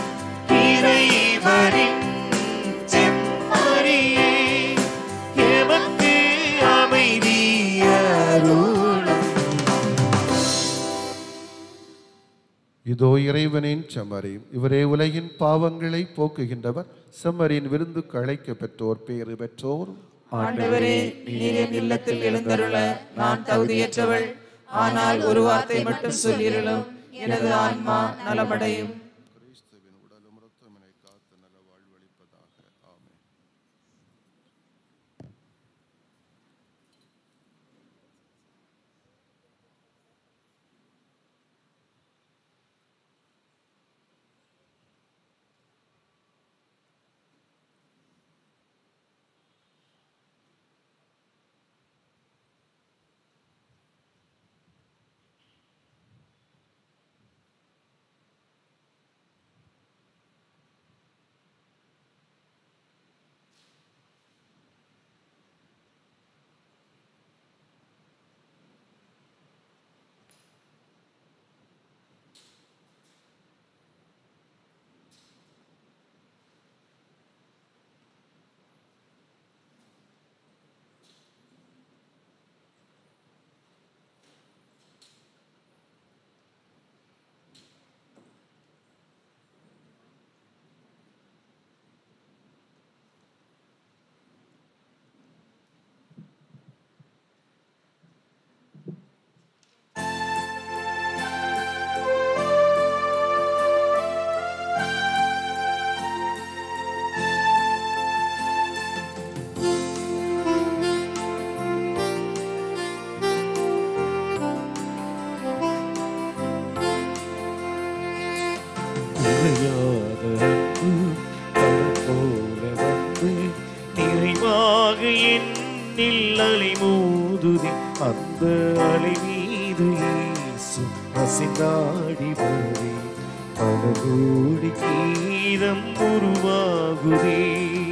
இறைவனின் செம்மறியே எமக்கு அமைதி அருளும் இதோ இறைவனின் செம்மறி இவரே உலகின் பாவங்களை போக்குகின்றவர் செம்மறியின் விருந்துக்கு அழைக்க பெற்றோர் பேறு பெற்றோர் ஆண்டவரே நீர் என் இல்லத்தில் எழுந்தருள நான் தகுதியற்றவள் ஆனால் ஒரு வார்த்தை மட்டும் சொல்லிருளும் எனது ஆன்மா நலமடையும் குறையாத அன்பு கடல் போல வந்து நிறைவாக என்னில் அலை மோதுதே அந்த அலை மீது இயேசு அசைந்தாடி வருதே பல கோடி கீதம் உருவாகுதே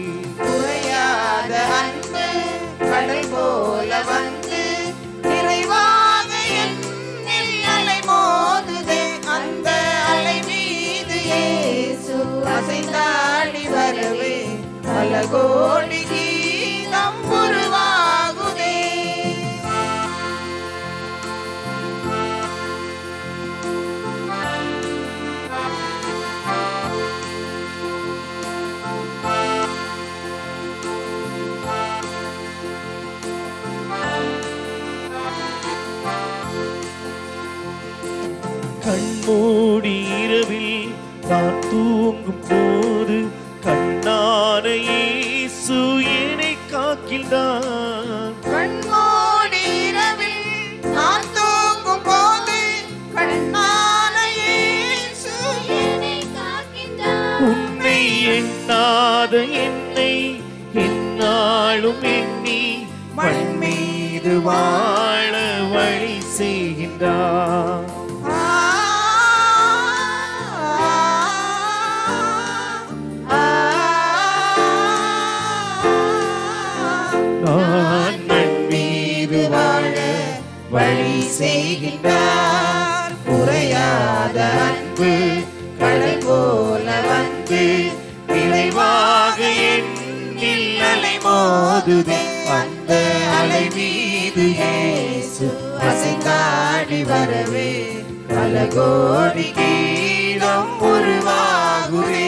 குறையாத அன்பு கடல் போல வந்து நிறைவாக என்னில் அலை மோதுதே அந்த அலை மீது இயேசு அசைந்தாடி வரவே பல கோடி கீதம் உருவாகுதே கண்மூடி இரவில் நான் தூங்கும் போது கண்ணான இயேசு என்னை காக்கின்றார் கண்மூடி இரவில் நான் தூங்கும் போது கண்ணான இயேசு என்னை காக்கின்றார். உன்னை எண்ணாத என்னை என்னாலும் எண்ணி மண் மீது வாழ வழி செய்கின்றார் ஆ, ஆ, நான் மண் மீது வாழ வழி செய்கின்றார் குறையாத அன்பு கடல் போல வந்து விளைவாக என்னில் அலை மோதுதே அந்த அலை மீது இயேசு அசைந்தாடி வரவே பல கோடி கீதம் உருவாகுவே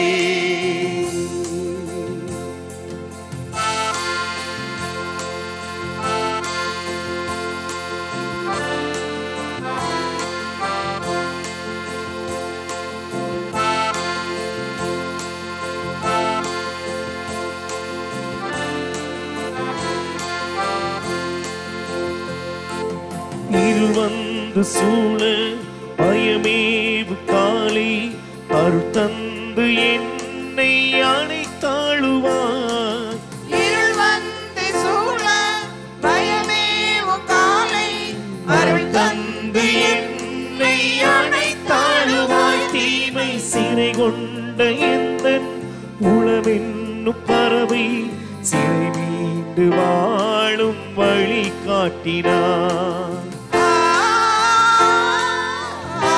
இருவந்து சூழ பயமேவு காலை அருள் தந்து என்னை அணைத்தாழுவார் இருள் வந்து சூழ பயமே உன் காலை அருள் தந்து என்னை அணைத்தாழுவாய் தீமை சிறை கொண்ட எந்த உளவென்னும் பறவை சிறை மீண்டு வாழும் வழி காட்டினார் ஆ, ஆ,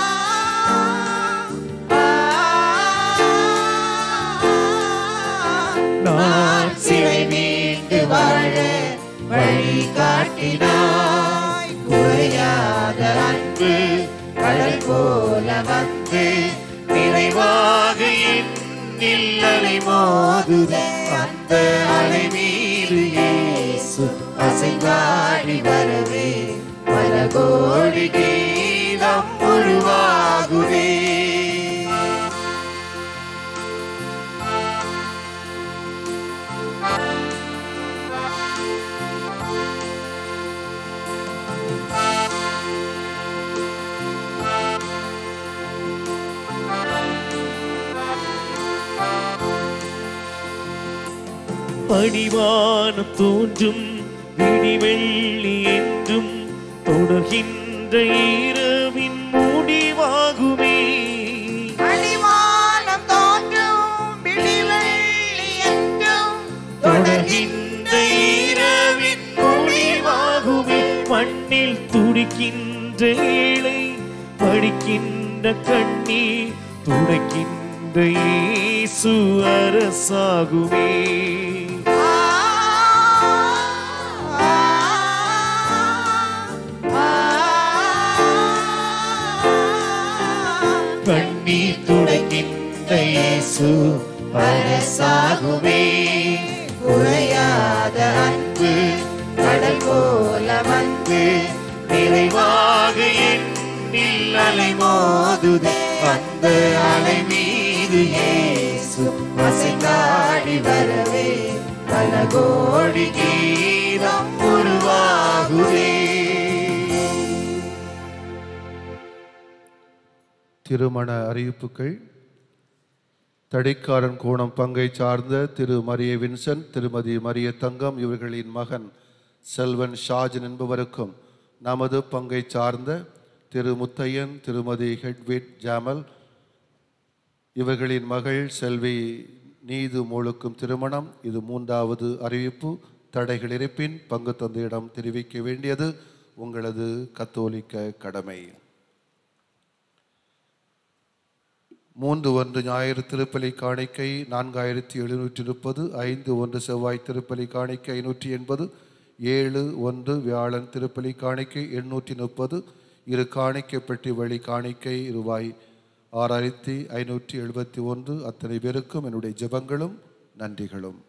ஆ. நான் சிறை மீண்டு வாழ வழி காட்டினாய் குறையாத அன்பு கடல் போல வந்து நிறைவாக என்னில் அலை மோதுதே அந்த அலை மீது இயேசு அசைவாடி வரவே பல கோடி கீதம் உருவாகுதே படிவான தோன்றும் விடிவெள்ளி என்றும் தொடர்கின்ற இரவின் முடிவாகுமே அடிவானம் தோன்றும் விடிவெள்ளி என்றும் தொடர்கின்ற இரவின் முடிவாகுமே மண்ணில் துடிக்கின்ற ஏழை படிக்கின்ற கண்ணீர் துடைக்கின்ற இயேசு அரசாகுமே ஆ, ஆ, ஆ. கண்ணீர் துடைக்கின்ற இயேசு அரசாகுமே குறையாத அன்பு கடல் போல வந்து நிறைவாக என்னில் அலை மோதுதே அந்த அலை மீது இயேசு அசைந்தாடி வரவே பல கோடி கீதம் உருவாகுதே திருமண அறிவிப்புகள் தடிக்காரன் கோணம் பங்கை சார்ந்த திரு மரிய வின்சென்ட் திருமதி மரிய தங்கம் இவர்களின் மகன் செல்வன் ஷாஜன் என்பவருக்கும் நமது பங்கை சார்ந்த திரு முத்தையன் திருமதி ஹெட்விட் ஜாமல் இவர்களின் மகள் செல்வி நீது மூழுக்கும் திருமணம் இது மூன்றாவது அறிவிப்பு தடைகள் இருப்பின் பங்கு தந்தையிடம் தெரிவிக்க வேண்டியது உங்களது கத்தோலிக்க கடமை மூன்று ஒன்று ஞாயிறு திருப்பலி காணிக்கை நான்காயிரத்தி எழுநூற்றி முப்பது ஐந்து ஒன்று செவ்வாய் திருப்பலி காணிக்கை ஐநூற்றி எண்பது ஏழு ஒன்று வியாழன் திருப்பலி காணிக்கை எண்ணூற்றி முப்பது இரு காணிக்கை பெட்டி வழி காணிக்கை ரூபாய் ஆறாயிரத்தி ஐநூற்றி எழுபத்தி ஒன்று அத்தனை பேருக்கும் என்னுடைய ஜெபங்களும் நன்றிகளும்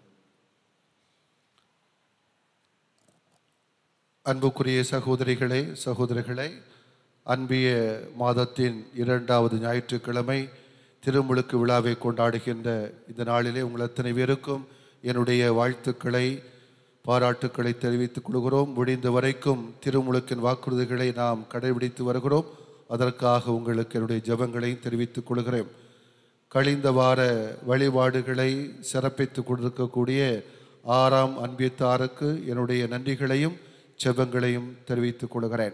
அன்புக்குரிய சகோதரிகளே சகோதரர்களே அன்பிய மாதத்தின் இரண்டாவது ஞாயிற்றுக்கிழமை திருமுழுக்கு விழாவை கொண்டாடுகின்ற இந்த நாளிலே உங்கள் அத்தனை பேருக்கும் என்னுடைய வாழ்த்துக்களை பாராட்டுக்களை தெரிவித்துக் கொள்கிறோம் முடிந்த வரைக்கும் திருமுழுக்கின் வாக்குறுதிகளை நாம் கடைபிடித்து வருகிறோம் அதற்காக உங்களுக்கு என்னுடைய ஜெபங்களையும் தெரிவித்துக் கொள்கிறேன் கழிந்த வார வழிபாடுகளை சிறப்பித்துக் கொண்டிருக்கக்கூடிய ஆறாம் அன்பியத்தாருக்கு என்னுடைய நன்றிகளையும் செபங்களையும் தெரிவித்துக் கொள்கிறேன்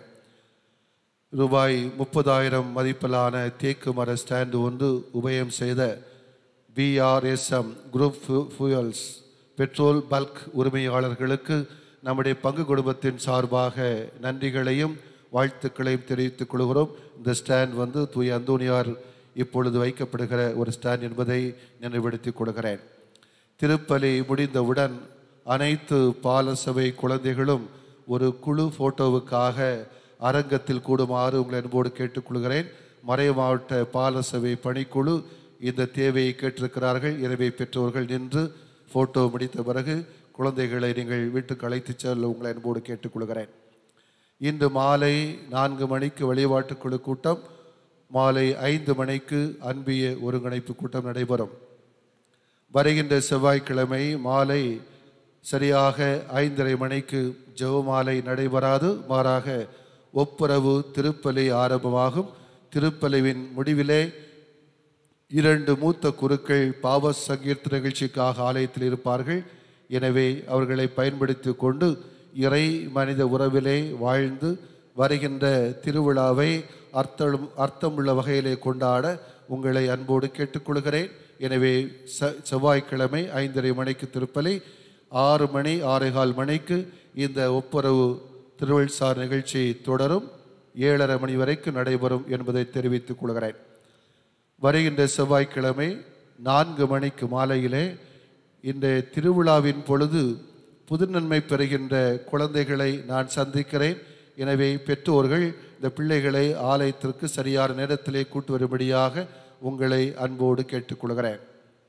ரூபாய் முப்பதாயிரம் மதிப்பிலான தேக்கு மர ஸ்டாண்டு ஒன்று உபயம் செய்த PRSM group fuels petrol bulk உரிமையாளர்களுக்கு நம்முடைய பங்கு குடும்பத்தின் சார்பாக நன்றிகளையும் வாழ்த்துக்களையும் தெரிவித்துக் கொள்கிறோம் இந்த ஸ்டாண்ட் வந்து தூய அந்தோனியார் இப்பொழுது வைக்கப்படுகிற ஒரு ஸ்டாண்ட் என்பதை நினைவுபடுத்திக் கொள்கிறேன் திருப்பலி முடிந்தவுடன் அனைத்து பாலசபை குழந்தைகளும் ஒரு குழு போட்டோவுக்காக அரங்கத்தில் கூடுமாறு உங்களை அன்போடு கேட்டுக்கொள்கிறேன் மறை மாவட்ட பாலசபை பணிக்குழு இந்த தேவையை கேட்டிருக்கிறார்கள் எனவே பெற்றோர்கள் நின்று போட்டோ முடித்த பிறகு குழந்தைகளை நீங்கள் வீட்டுக்கு அழைத்துச் செல்ல உங்களை அன்போடு கேட்டுக்கொள்கிறேன் இன்று மாலை நான்கு மணிக்கு வழிபாட்டுக்குழு கூட்டம் மாலை ஐந்து மணிக்கு அன்பிய ஒருங்கிணைப்பு கூட்டம் நடைபெறும் வருகின்ற செவ்வாய்க்கிழமை மாலை சரியாக ஐந்தரை மணிக்கு ஜெபமாலை நடைபெறாது மாறாக ஒப்புரவு திருப்பலி ஆரம்பமாகும் திருப்பலிவின் முடிவிலே இரண்டு மூத்த குருக்கள் பாவ சங்கீர்த்த நிகழ்ச்சிக்காக ஆலயத்தில் இருப்பார்கள் எனவே அவர்களை பயன்படுத்தி கொண்டு இறை மனித உறவிலே வாழ்ந்து வருகின்ற திருவிழாவை அர்த்தம் அர்த்தமுள்ள வகையிலே கொண்டாட உங்களை அன்போடு கேட்டுக்கொள்கிறேன் எனவே ச செவ்வாய்க்கிழமை ஐந்தரை மணிக்கு திருப்பலி ஆறு மணி ஆறேகால் மணிக்கு இந்த ஒப்புரவு திருவள்சார் நிகழ்ச்சி தொடரும் ஏழரை மணி வரைக்கும் நடைபெறும் என்பதை தெரிவித்துக் கொள்கிறேன் வருகின்ற செவ்வாய்க்கிழமை நான்கு மணிக்கு மாலையிலே இந்த திருவிழாவின் பொழுது புதுநன்மை பெறுகின்ற குழந்தைகளை நான் சந்திக்கிறேன் எனவே பெற்றோர்கள் இந்த பிள்ளைகளை ஆலயத்திற்கு சரியான நேரத்திலே கூட்டு வரும்படியாக உங்களை அன்போடு கேட்டுக்கொள்கிறேன்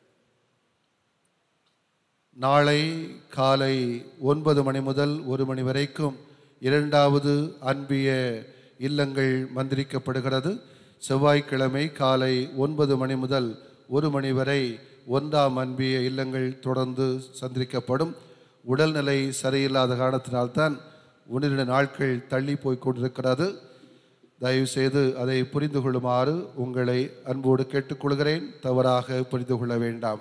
நாளை காலை ஒன்பது மணி முதல் ஒரு மணி வரைக்கும் இரண்டாவது அன்பிய இல்லங்கள் மந்திரிக்கப்படுகிறது செவ்வாய்க்கிழமை காலை ஒன்பது மணி முதல் ஒரு மணி வரை ஒன்றாம் அன்பிய இல்லங்கள் தொடர்ந்து சந்திரிக்கப்படும் உடல்நிலை சரியில்லாத காரணத்தினால்தான் ஒன்றிரண்டு நாட்கள் தள்ளி போய் கொண்டிருக்கிறது தயவு செய்து அதை புரிந்து கொள்ளுமாறு உங்களை அன்போடு கேட்டுக்கொள்கிறேன் தவறாக புரிந்து கொள்ள வேண்டாம்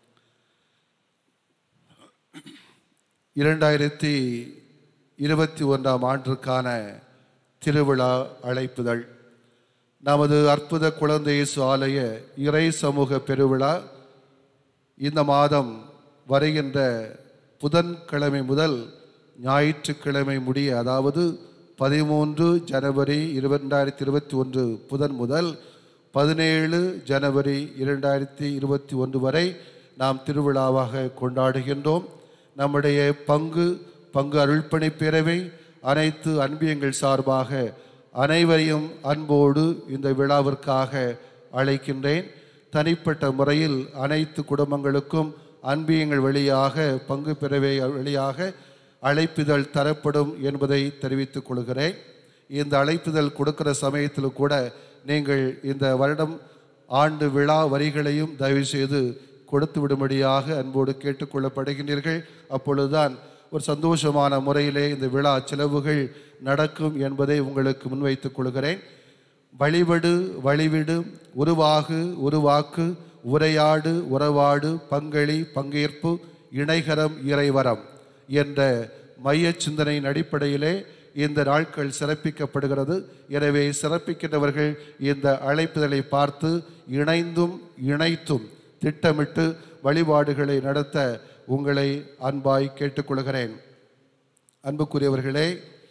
இரண்டாயிரத்தி இருபத்தி ஒன்றாம் ஆண்டிற்கான திருவிழா அழைப்புதல் நமது அற்புத குழந்தை இயேசு ஆலய இறை சமூக பெருவிழா இந்த மாதம் வருகின்ற புதன்கிழமை முதல் ஞாயிற்றுக்கிழமை முடிய அதாவது பதிமூன்று ஜனவரி இரண்டாயிரத்தி இருபத்தி ஒன்று புதன் முதல் பதினேழு ஜனவரி இரண்டாயிரத்தி இருபத்தி ஒன்று வரை நாம் திருவிழாவாக கொண்டாடுகின்றோம் நம்முடைய பங்கு பங்கு அருள்பணி பேரவை அனைத்து அன்பியங்கள் சார்பாக அனைவரையும் அன்போடு இந்த விழாவிற்காக அழைக்கின்றேன் தனிப்பட்ட முறையில் அனைத்து குடும்பங்களுக்கும் அன்பியங்கள் வழியாக பங்கு பெறவே வழியாக அழைப்புதல் தரப்படும் என்பதை தெரிவித்துக் கொள்கிறேன் இந்த அழைப்புதல் கொடுக்கிற சமயத்தில் கூட நீங்கள் இந்த வருடம் ஆண்டு விழா வரிகளையும் தயவு செய்து கொடுத்து விடும்படியாக அன்போடு கேட்டுக்கொள்ளப்படுகின்றீர்கள் அப்பொழுதுதான் ஒரு சந்தோஷமான முறையிலே இந்த விழா செலவுகள் நடக்கும் என்பதை உங்களுக்கு முன்வைத்துக் கொள்கிறேன் வழிபடு வழிவிடு உருவாகு உருவாக்கு உரையாடு உறவாடு பங்களி பங்கேற்பு இணைகரம் இறைவரம் என்ற மைய சிந்தனையின் அடிப்படையிலே இந்த நாட்கள் சிறப்பிக்கப்படுகிறது எனவே சிறப்பிக்கின்றவர்கள் இந்த அழைப்புதலை பார்த்து இணைந்தும் இணைத்தும் திட்டமிட்டு வழிபாடுகளை நடத்த உங்களை அன்பாய் கேட்டுக்கொள்கிறேன் அன்புக்குரியவர்களே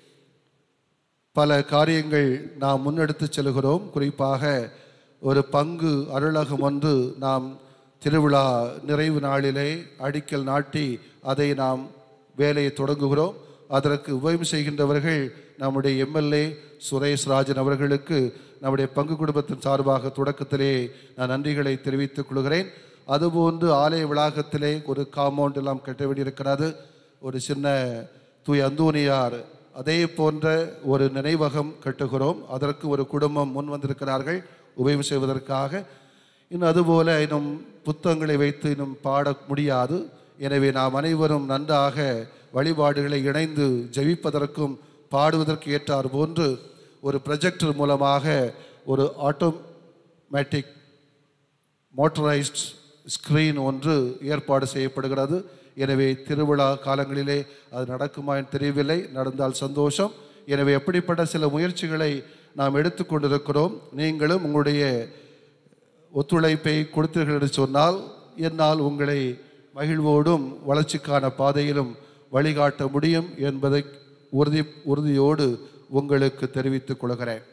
பல காரியங்கள் நாம் முன்னெடுத்து செல்கிறோம் குறிப்பாக ஒரு பங்கு அருளகம் ஒன்று நாம் திருவிழா நிறைவு நாளிலே அடிக்கல் நாட்டி அதை நாம் வேலையை தொடங்குகிறோம் அதற்கு உபயம் செய்கின்றவர்கள் நம்முடைய எம்எல்ஏ சுரேஷ் ராஜன் அவர்களுக்கு நம்முடைய பங்கு குடும்பத்தின் சார்பாக தொடக்கத்திலே நான் நன்றிகளை தெரிவித்துக் கொள்கிறேன் அதுபோன்று ஆலய வளாகத்திலே ஒரு காம்பவுண்ட் எல்லாம் கட்ட வேண்டியிருக்கிறது ஒரு சின்ன தூய் அந்தோனியார் அதே போன்ற ஒரு நினைவகம் கட்டுகிறோம் அதற்கு ஒரு குடும்பம் முன் வந்திருக்கிறார்கள் உபயம் செய்வதற்காக இன்னும் அதுபோல இன்னும் புத்தகங்களை வைத்து இன்னும் பாட முடியாது எனவே நாம் அனைவரும் நன்றாக வழிபாடுகளை இணைந்து ஜெபிப்பதற்கும் பாடுவதற்கு ஏற்றார் போன்று ஒரு ப்ரொஜெக்டர் மூலமாக ஒரு ஆட்டோமேட்டிக் மோட்டரைஸ்ட் ஸ்க்ரீன் ஒன்று ஏற்பாடு செய்யப்படுகிறது எனவே திருவிழா காலங்களிலே அது நடக்குமா என்று தெரியவில்லை நடந்தால் சந்தோஷம் எனவே எப்படிப்பட்ட சில முயற்சிகளை நாம் எடுத்துக்கொண்டிருக்கிறோம் நீங்களும் உங்களுடைய ஒத்துழைப்பை கொடுத்தீர்கள் என்று சொன்னால் என்னால் உங்களை மகிழ்வோடும் வளர்ச்சிக்கான பாதையிலும் வழிகாட்ட முடியும் என்பதை உறுதி உறுதியோடு உங்களுக்கு தெரிவித்துக் கொள்கிறேன்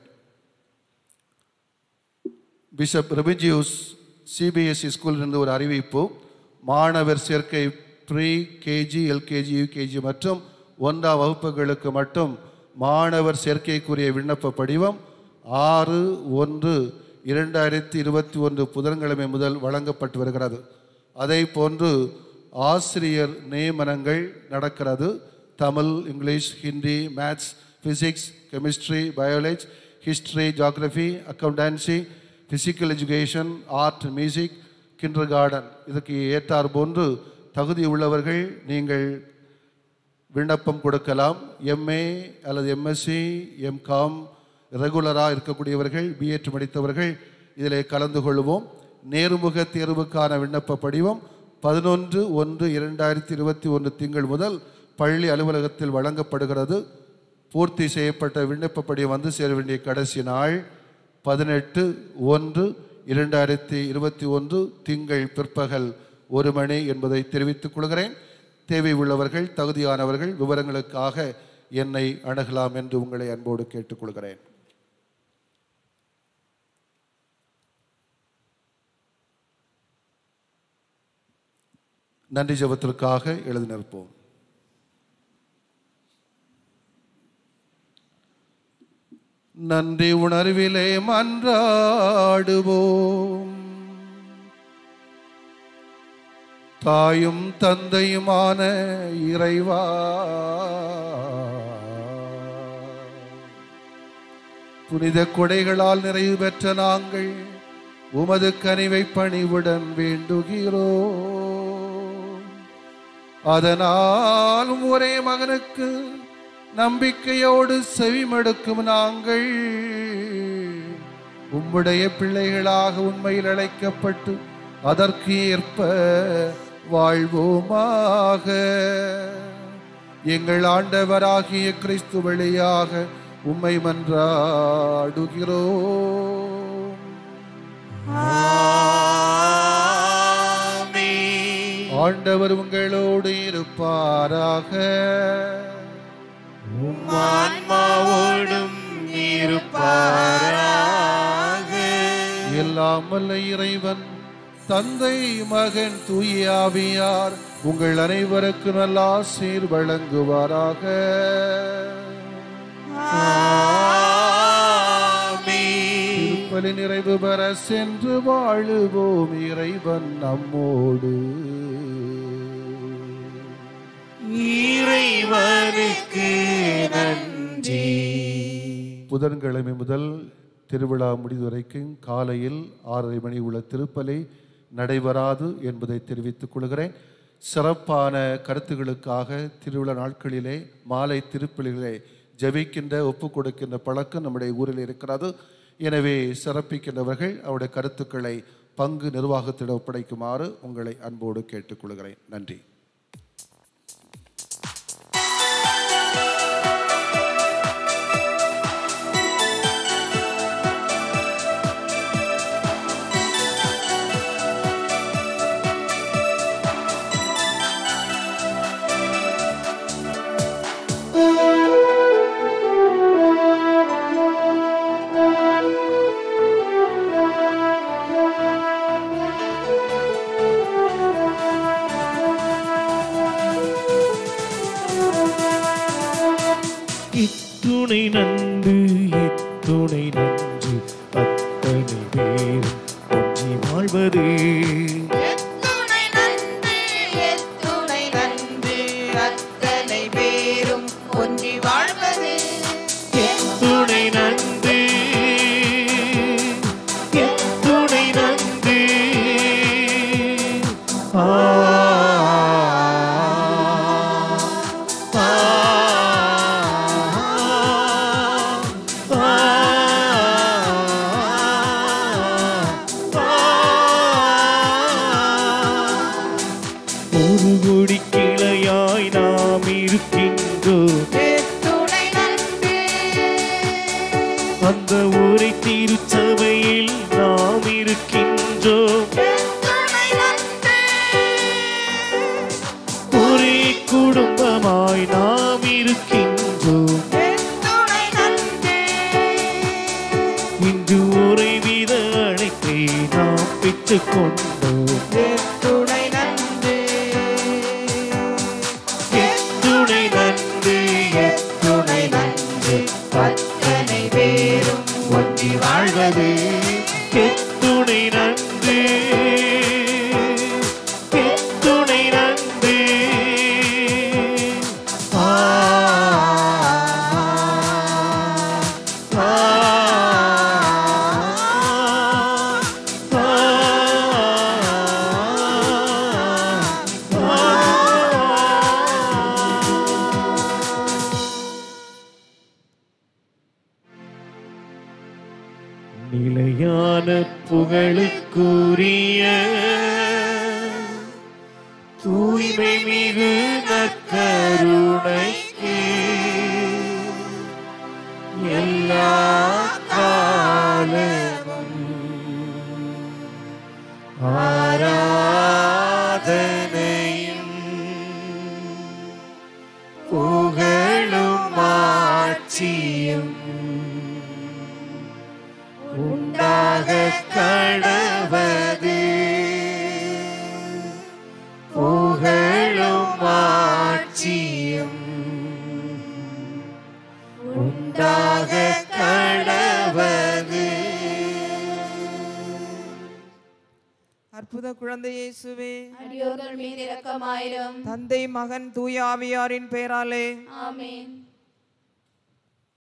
பிஷப் ரெபிஜியூஸ் சிபிஎஸ்இ ஸ்கூலிலிருந்து ஒரு அறிவிப்பு மாணவர் சேர்க்கை ப்ரீ கேஜி எல்கேஜி யூகேஜி மற்றும் ஒன்றாம் வகுப்புகளுக்கு மட்டும் மாணவர் சேர்க்கைக்குரிய விண்ணப்ப படிவம் ஆறு ஒன்று இரண்டாயிரத்தி இருபத்தி ஒன்று புதன்கிழமை முதல் வழங்கப்பட்டு வருகிறது அதை போன்று ஆசிரியர் நியமனங்கள் நடக்கிறது Tamil English Hindi maths physics chemistry biology history geography accountancy physical education art music kindergarten இதுக்கு ஏற்றார் போன்று தகுதி உள்ளவர்கள் நீங்கள் விண்ணப்பம் கொடுக்கலாம் எம்ஏ அல்லது எம்எஸ்சி எம்காம் ரெகுலராக இருக்கக்கூடியவர்கள் பிஎட் முடித்தவர்கள் இதில் கலந்து கொள்வோம் நேர்முக தேர்வுக்கான விண்ணப்ப படிவம் பதினொன்று ஒன்று இரண்டாயிரத்தி இருபத்தி ஒன்று திங்கள் முதல் பள்ளி அலுவலகத்தில் வழங்கப்படுகிறது பூர்த்தி செய்யப்பட்ட விண்ணப்ப படிவம் வந்து சேர வேண்டிய கடைசி நாள் பதினெட்டு ஒன்று இரண்டாயிரத்தி இருபத்தி ஒன்று திங்கள் பிற்பகல் ஒரு மணி என்பதை தெரிவித்துக் கொள்கிறேன் தேவை உள்ளவர்கள் தகுதியானவர்கள் விவரங்களுக்காக என்னை அணுகலாம் என்று உங்களை அன்போடு கேட்டுக்கொள்கிறேன் நன்றி ஜெபத்திற்காக எழுதி நிற்போம் நன்றி உணர்விலே மன்றாடுவோம் தாயும் தந்தையுமான இறைவா புனித கொடைகளால் நிறைவு பெற்ற நாங்கள் உமது கனிவை பணிவுடன் வேண்டுகிறோம் அதனால் ஒரே மகனுக்கு நம்பிக்கையோடு செவிமடுக்கும் நாங்கள் உம்முடைய பிள்ளைகளாக உண்மையில் அழைக்கப்பட்டு அதற்கு ஏற்ப வாழ்வோமாக எங்கள் ஆண்டவராகிய கிறிஸ்து வழியாக உம்மை மன்றாடுகிறோம் ஆண்டவர் உங்களோடு இருப்பாராக ஆன்மாவோடும் இருப்பாராக எல்லாம் வல்ல இறைவன் தந்தை மகன் தூய ஆவியார் உங்கள் அனைவருக்கு நல்ல ஆசீர் வழங்குவாராக திருப்பலி நிறைவு பெற சென்று வாழுவோம் இறைவன் நம்மோடு இறைவனுக்கு நன்றி புதன்கிழமை முதல் திருவிழா முடிவு வரைக்கும் காலையில் ஆறரை மணி உள்ள திருப்பலி நடைபெறாது என்பதை தெரிவித்துக் கொள்கிறேன் சிறப்பான கருத்துகளுக்காக திருவிழா நாட்களிலே மாலை திருப்பலிகளே ஜெபிக்கின்ற ஒப்பு கொடுக்கின்ற பழக்கம் நம்முடைய ஊரில் இருக்கிறது எனவே சிறப்பிக்கின்றவர்கள் அவருடைய கருத்துக்களை பங்கு நிர்வாகத்திடம் ஒப்படைக்குமாறு உங்களை அன்போடு கேட்டுக்கொள்கிறேன் நன்றி இத்துணை நன்று இத்துணை நன்று அத்தனை பேர் ஒன்றி வாழ்வது எத்துணை நன்று எத்துணை நன்று அத்தனை பேரும் ஒன்றி வாழ்வது குடும்பமாய் நாம் இருக்கின்றோம் எத்துணை நன்றி அந்த ஊரை திருச்சபையில் நாம் இருக்கின்றோம் எத்துணை நன்றி ஒரே குடும்பமாய் நாம் இருக்கின்றோம் எத்துணை நன்றி இன்று ஒரே வித அழைப்பை நாம் பெற்றுக்கொண்டோம் துணை நன்றி எத்துணை நன்றி எத்துணை நன்றி அத்தனை பேரும் ஒன்றி வாழ்வது எத்துணை நன்றி எத்துணை நன்றி ஆ, ஆ, நிலையான புகழுக்குரிய தூய்மை மிகு நற்கருணைக்கு எல்லா காலமும் ஆராதனையும் புகழும் ஆட்சியும் உண்டாக கடவது புகழும் ஆட்சியும் உண்டாக கடவது அற்புத குழந்தை இயேசுவே அடியோர்கள் மீது இரக்கமாயிரும் தந்தை மகன் தூய ஆவியாரின் பெயராலே ஆமென்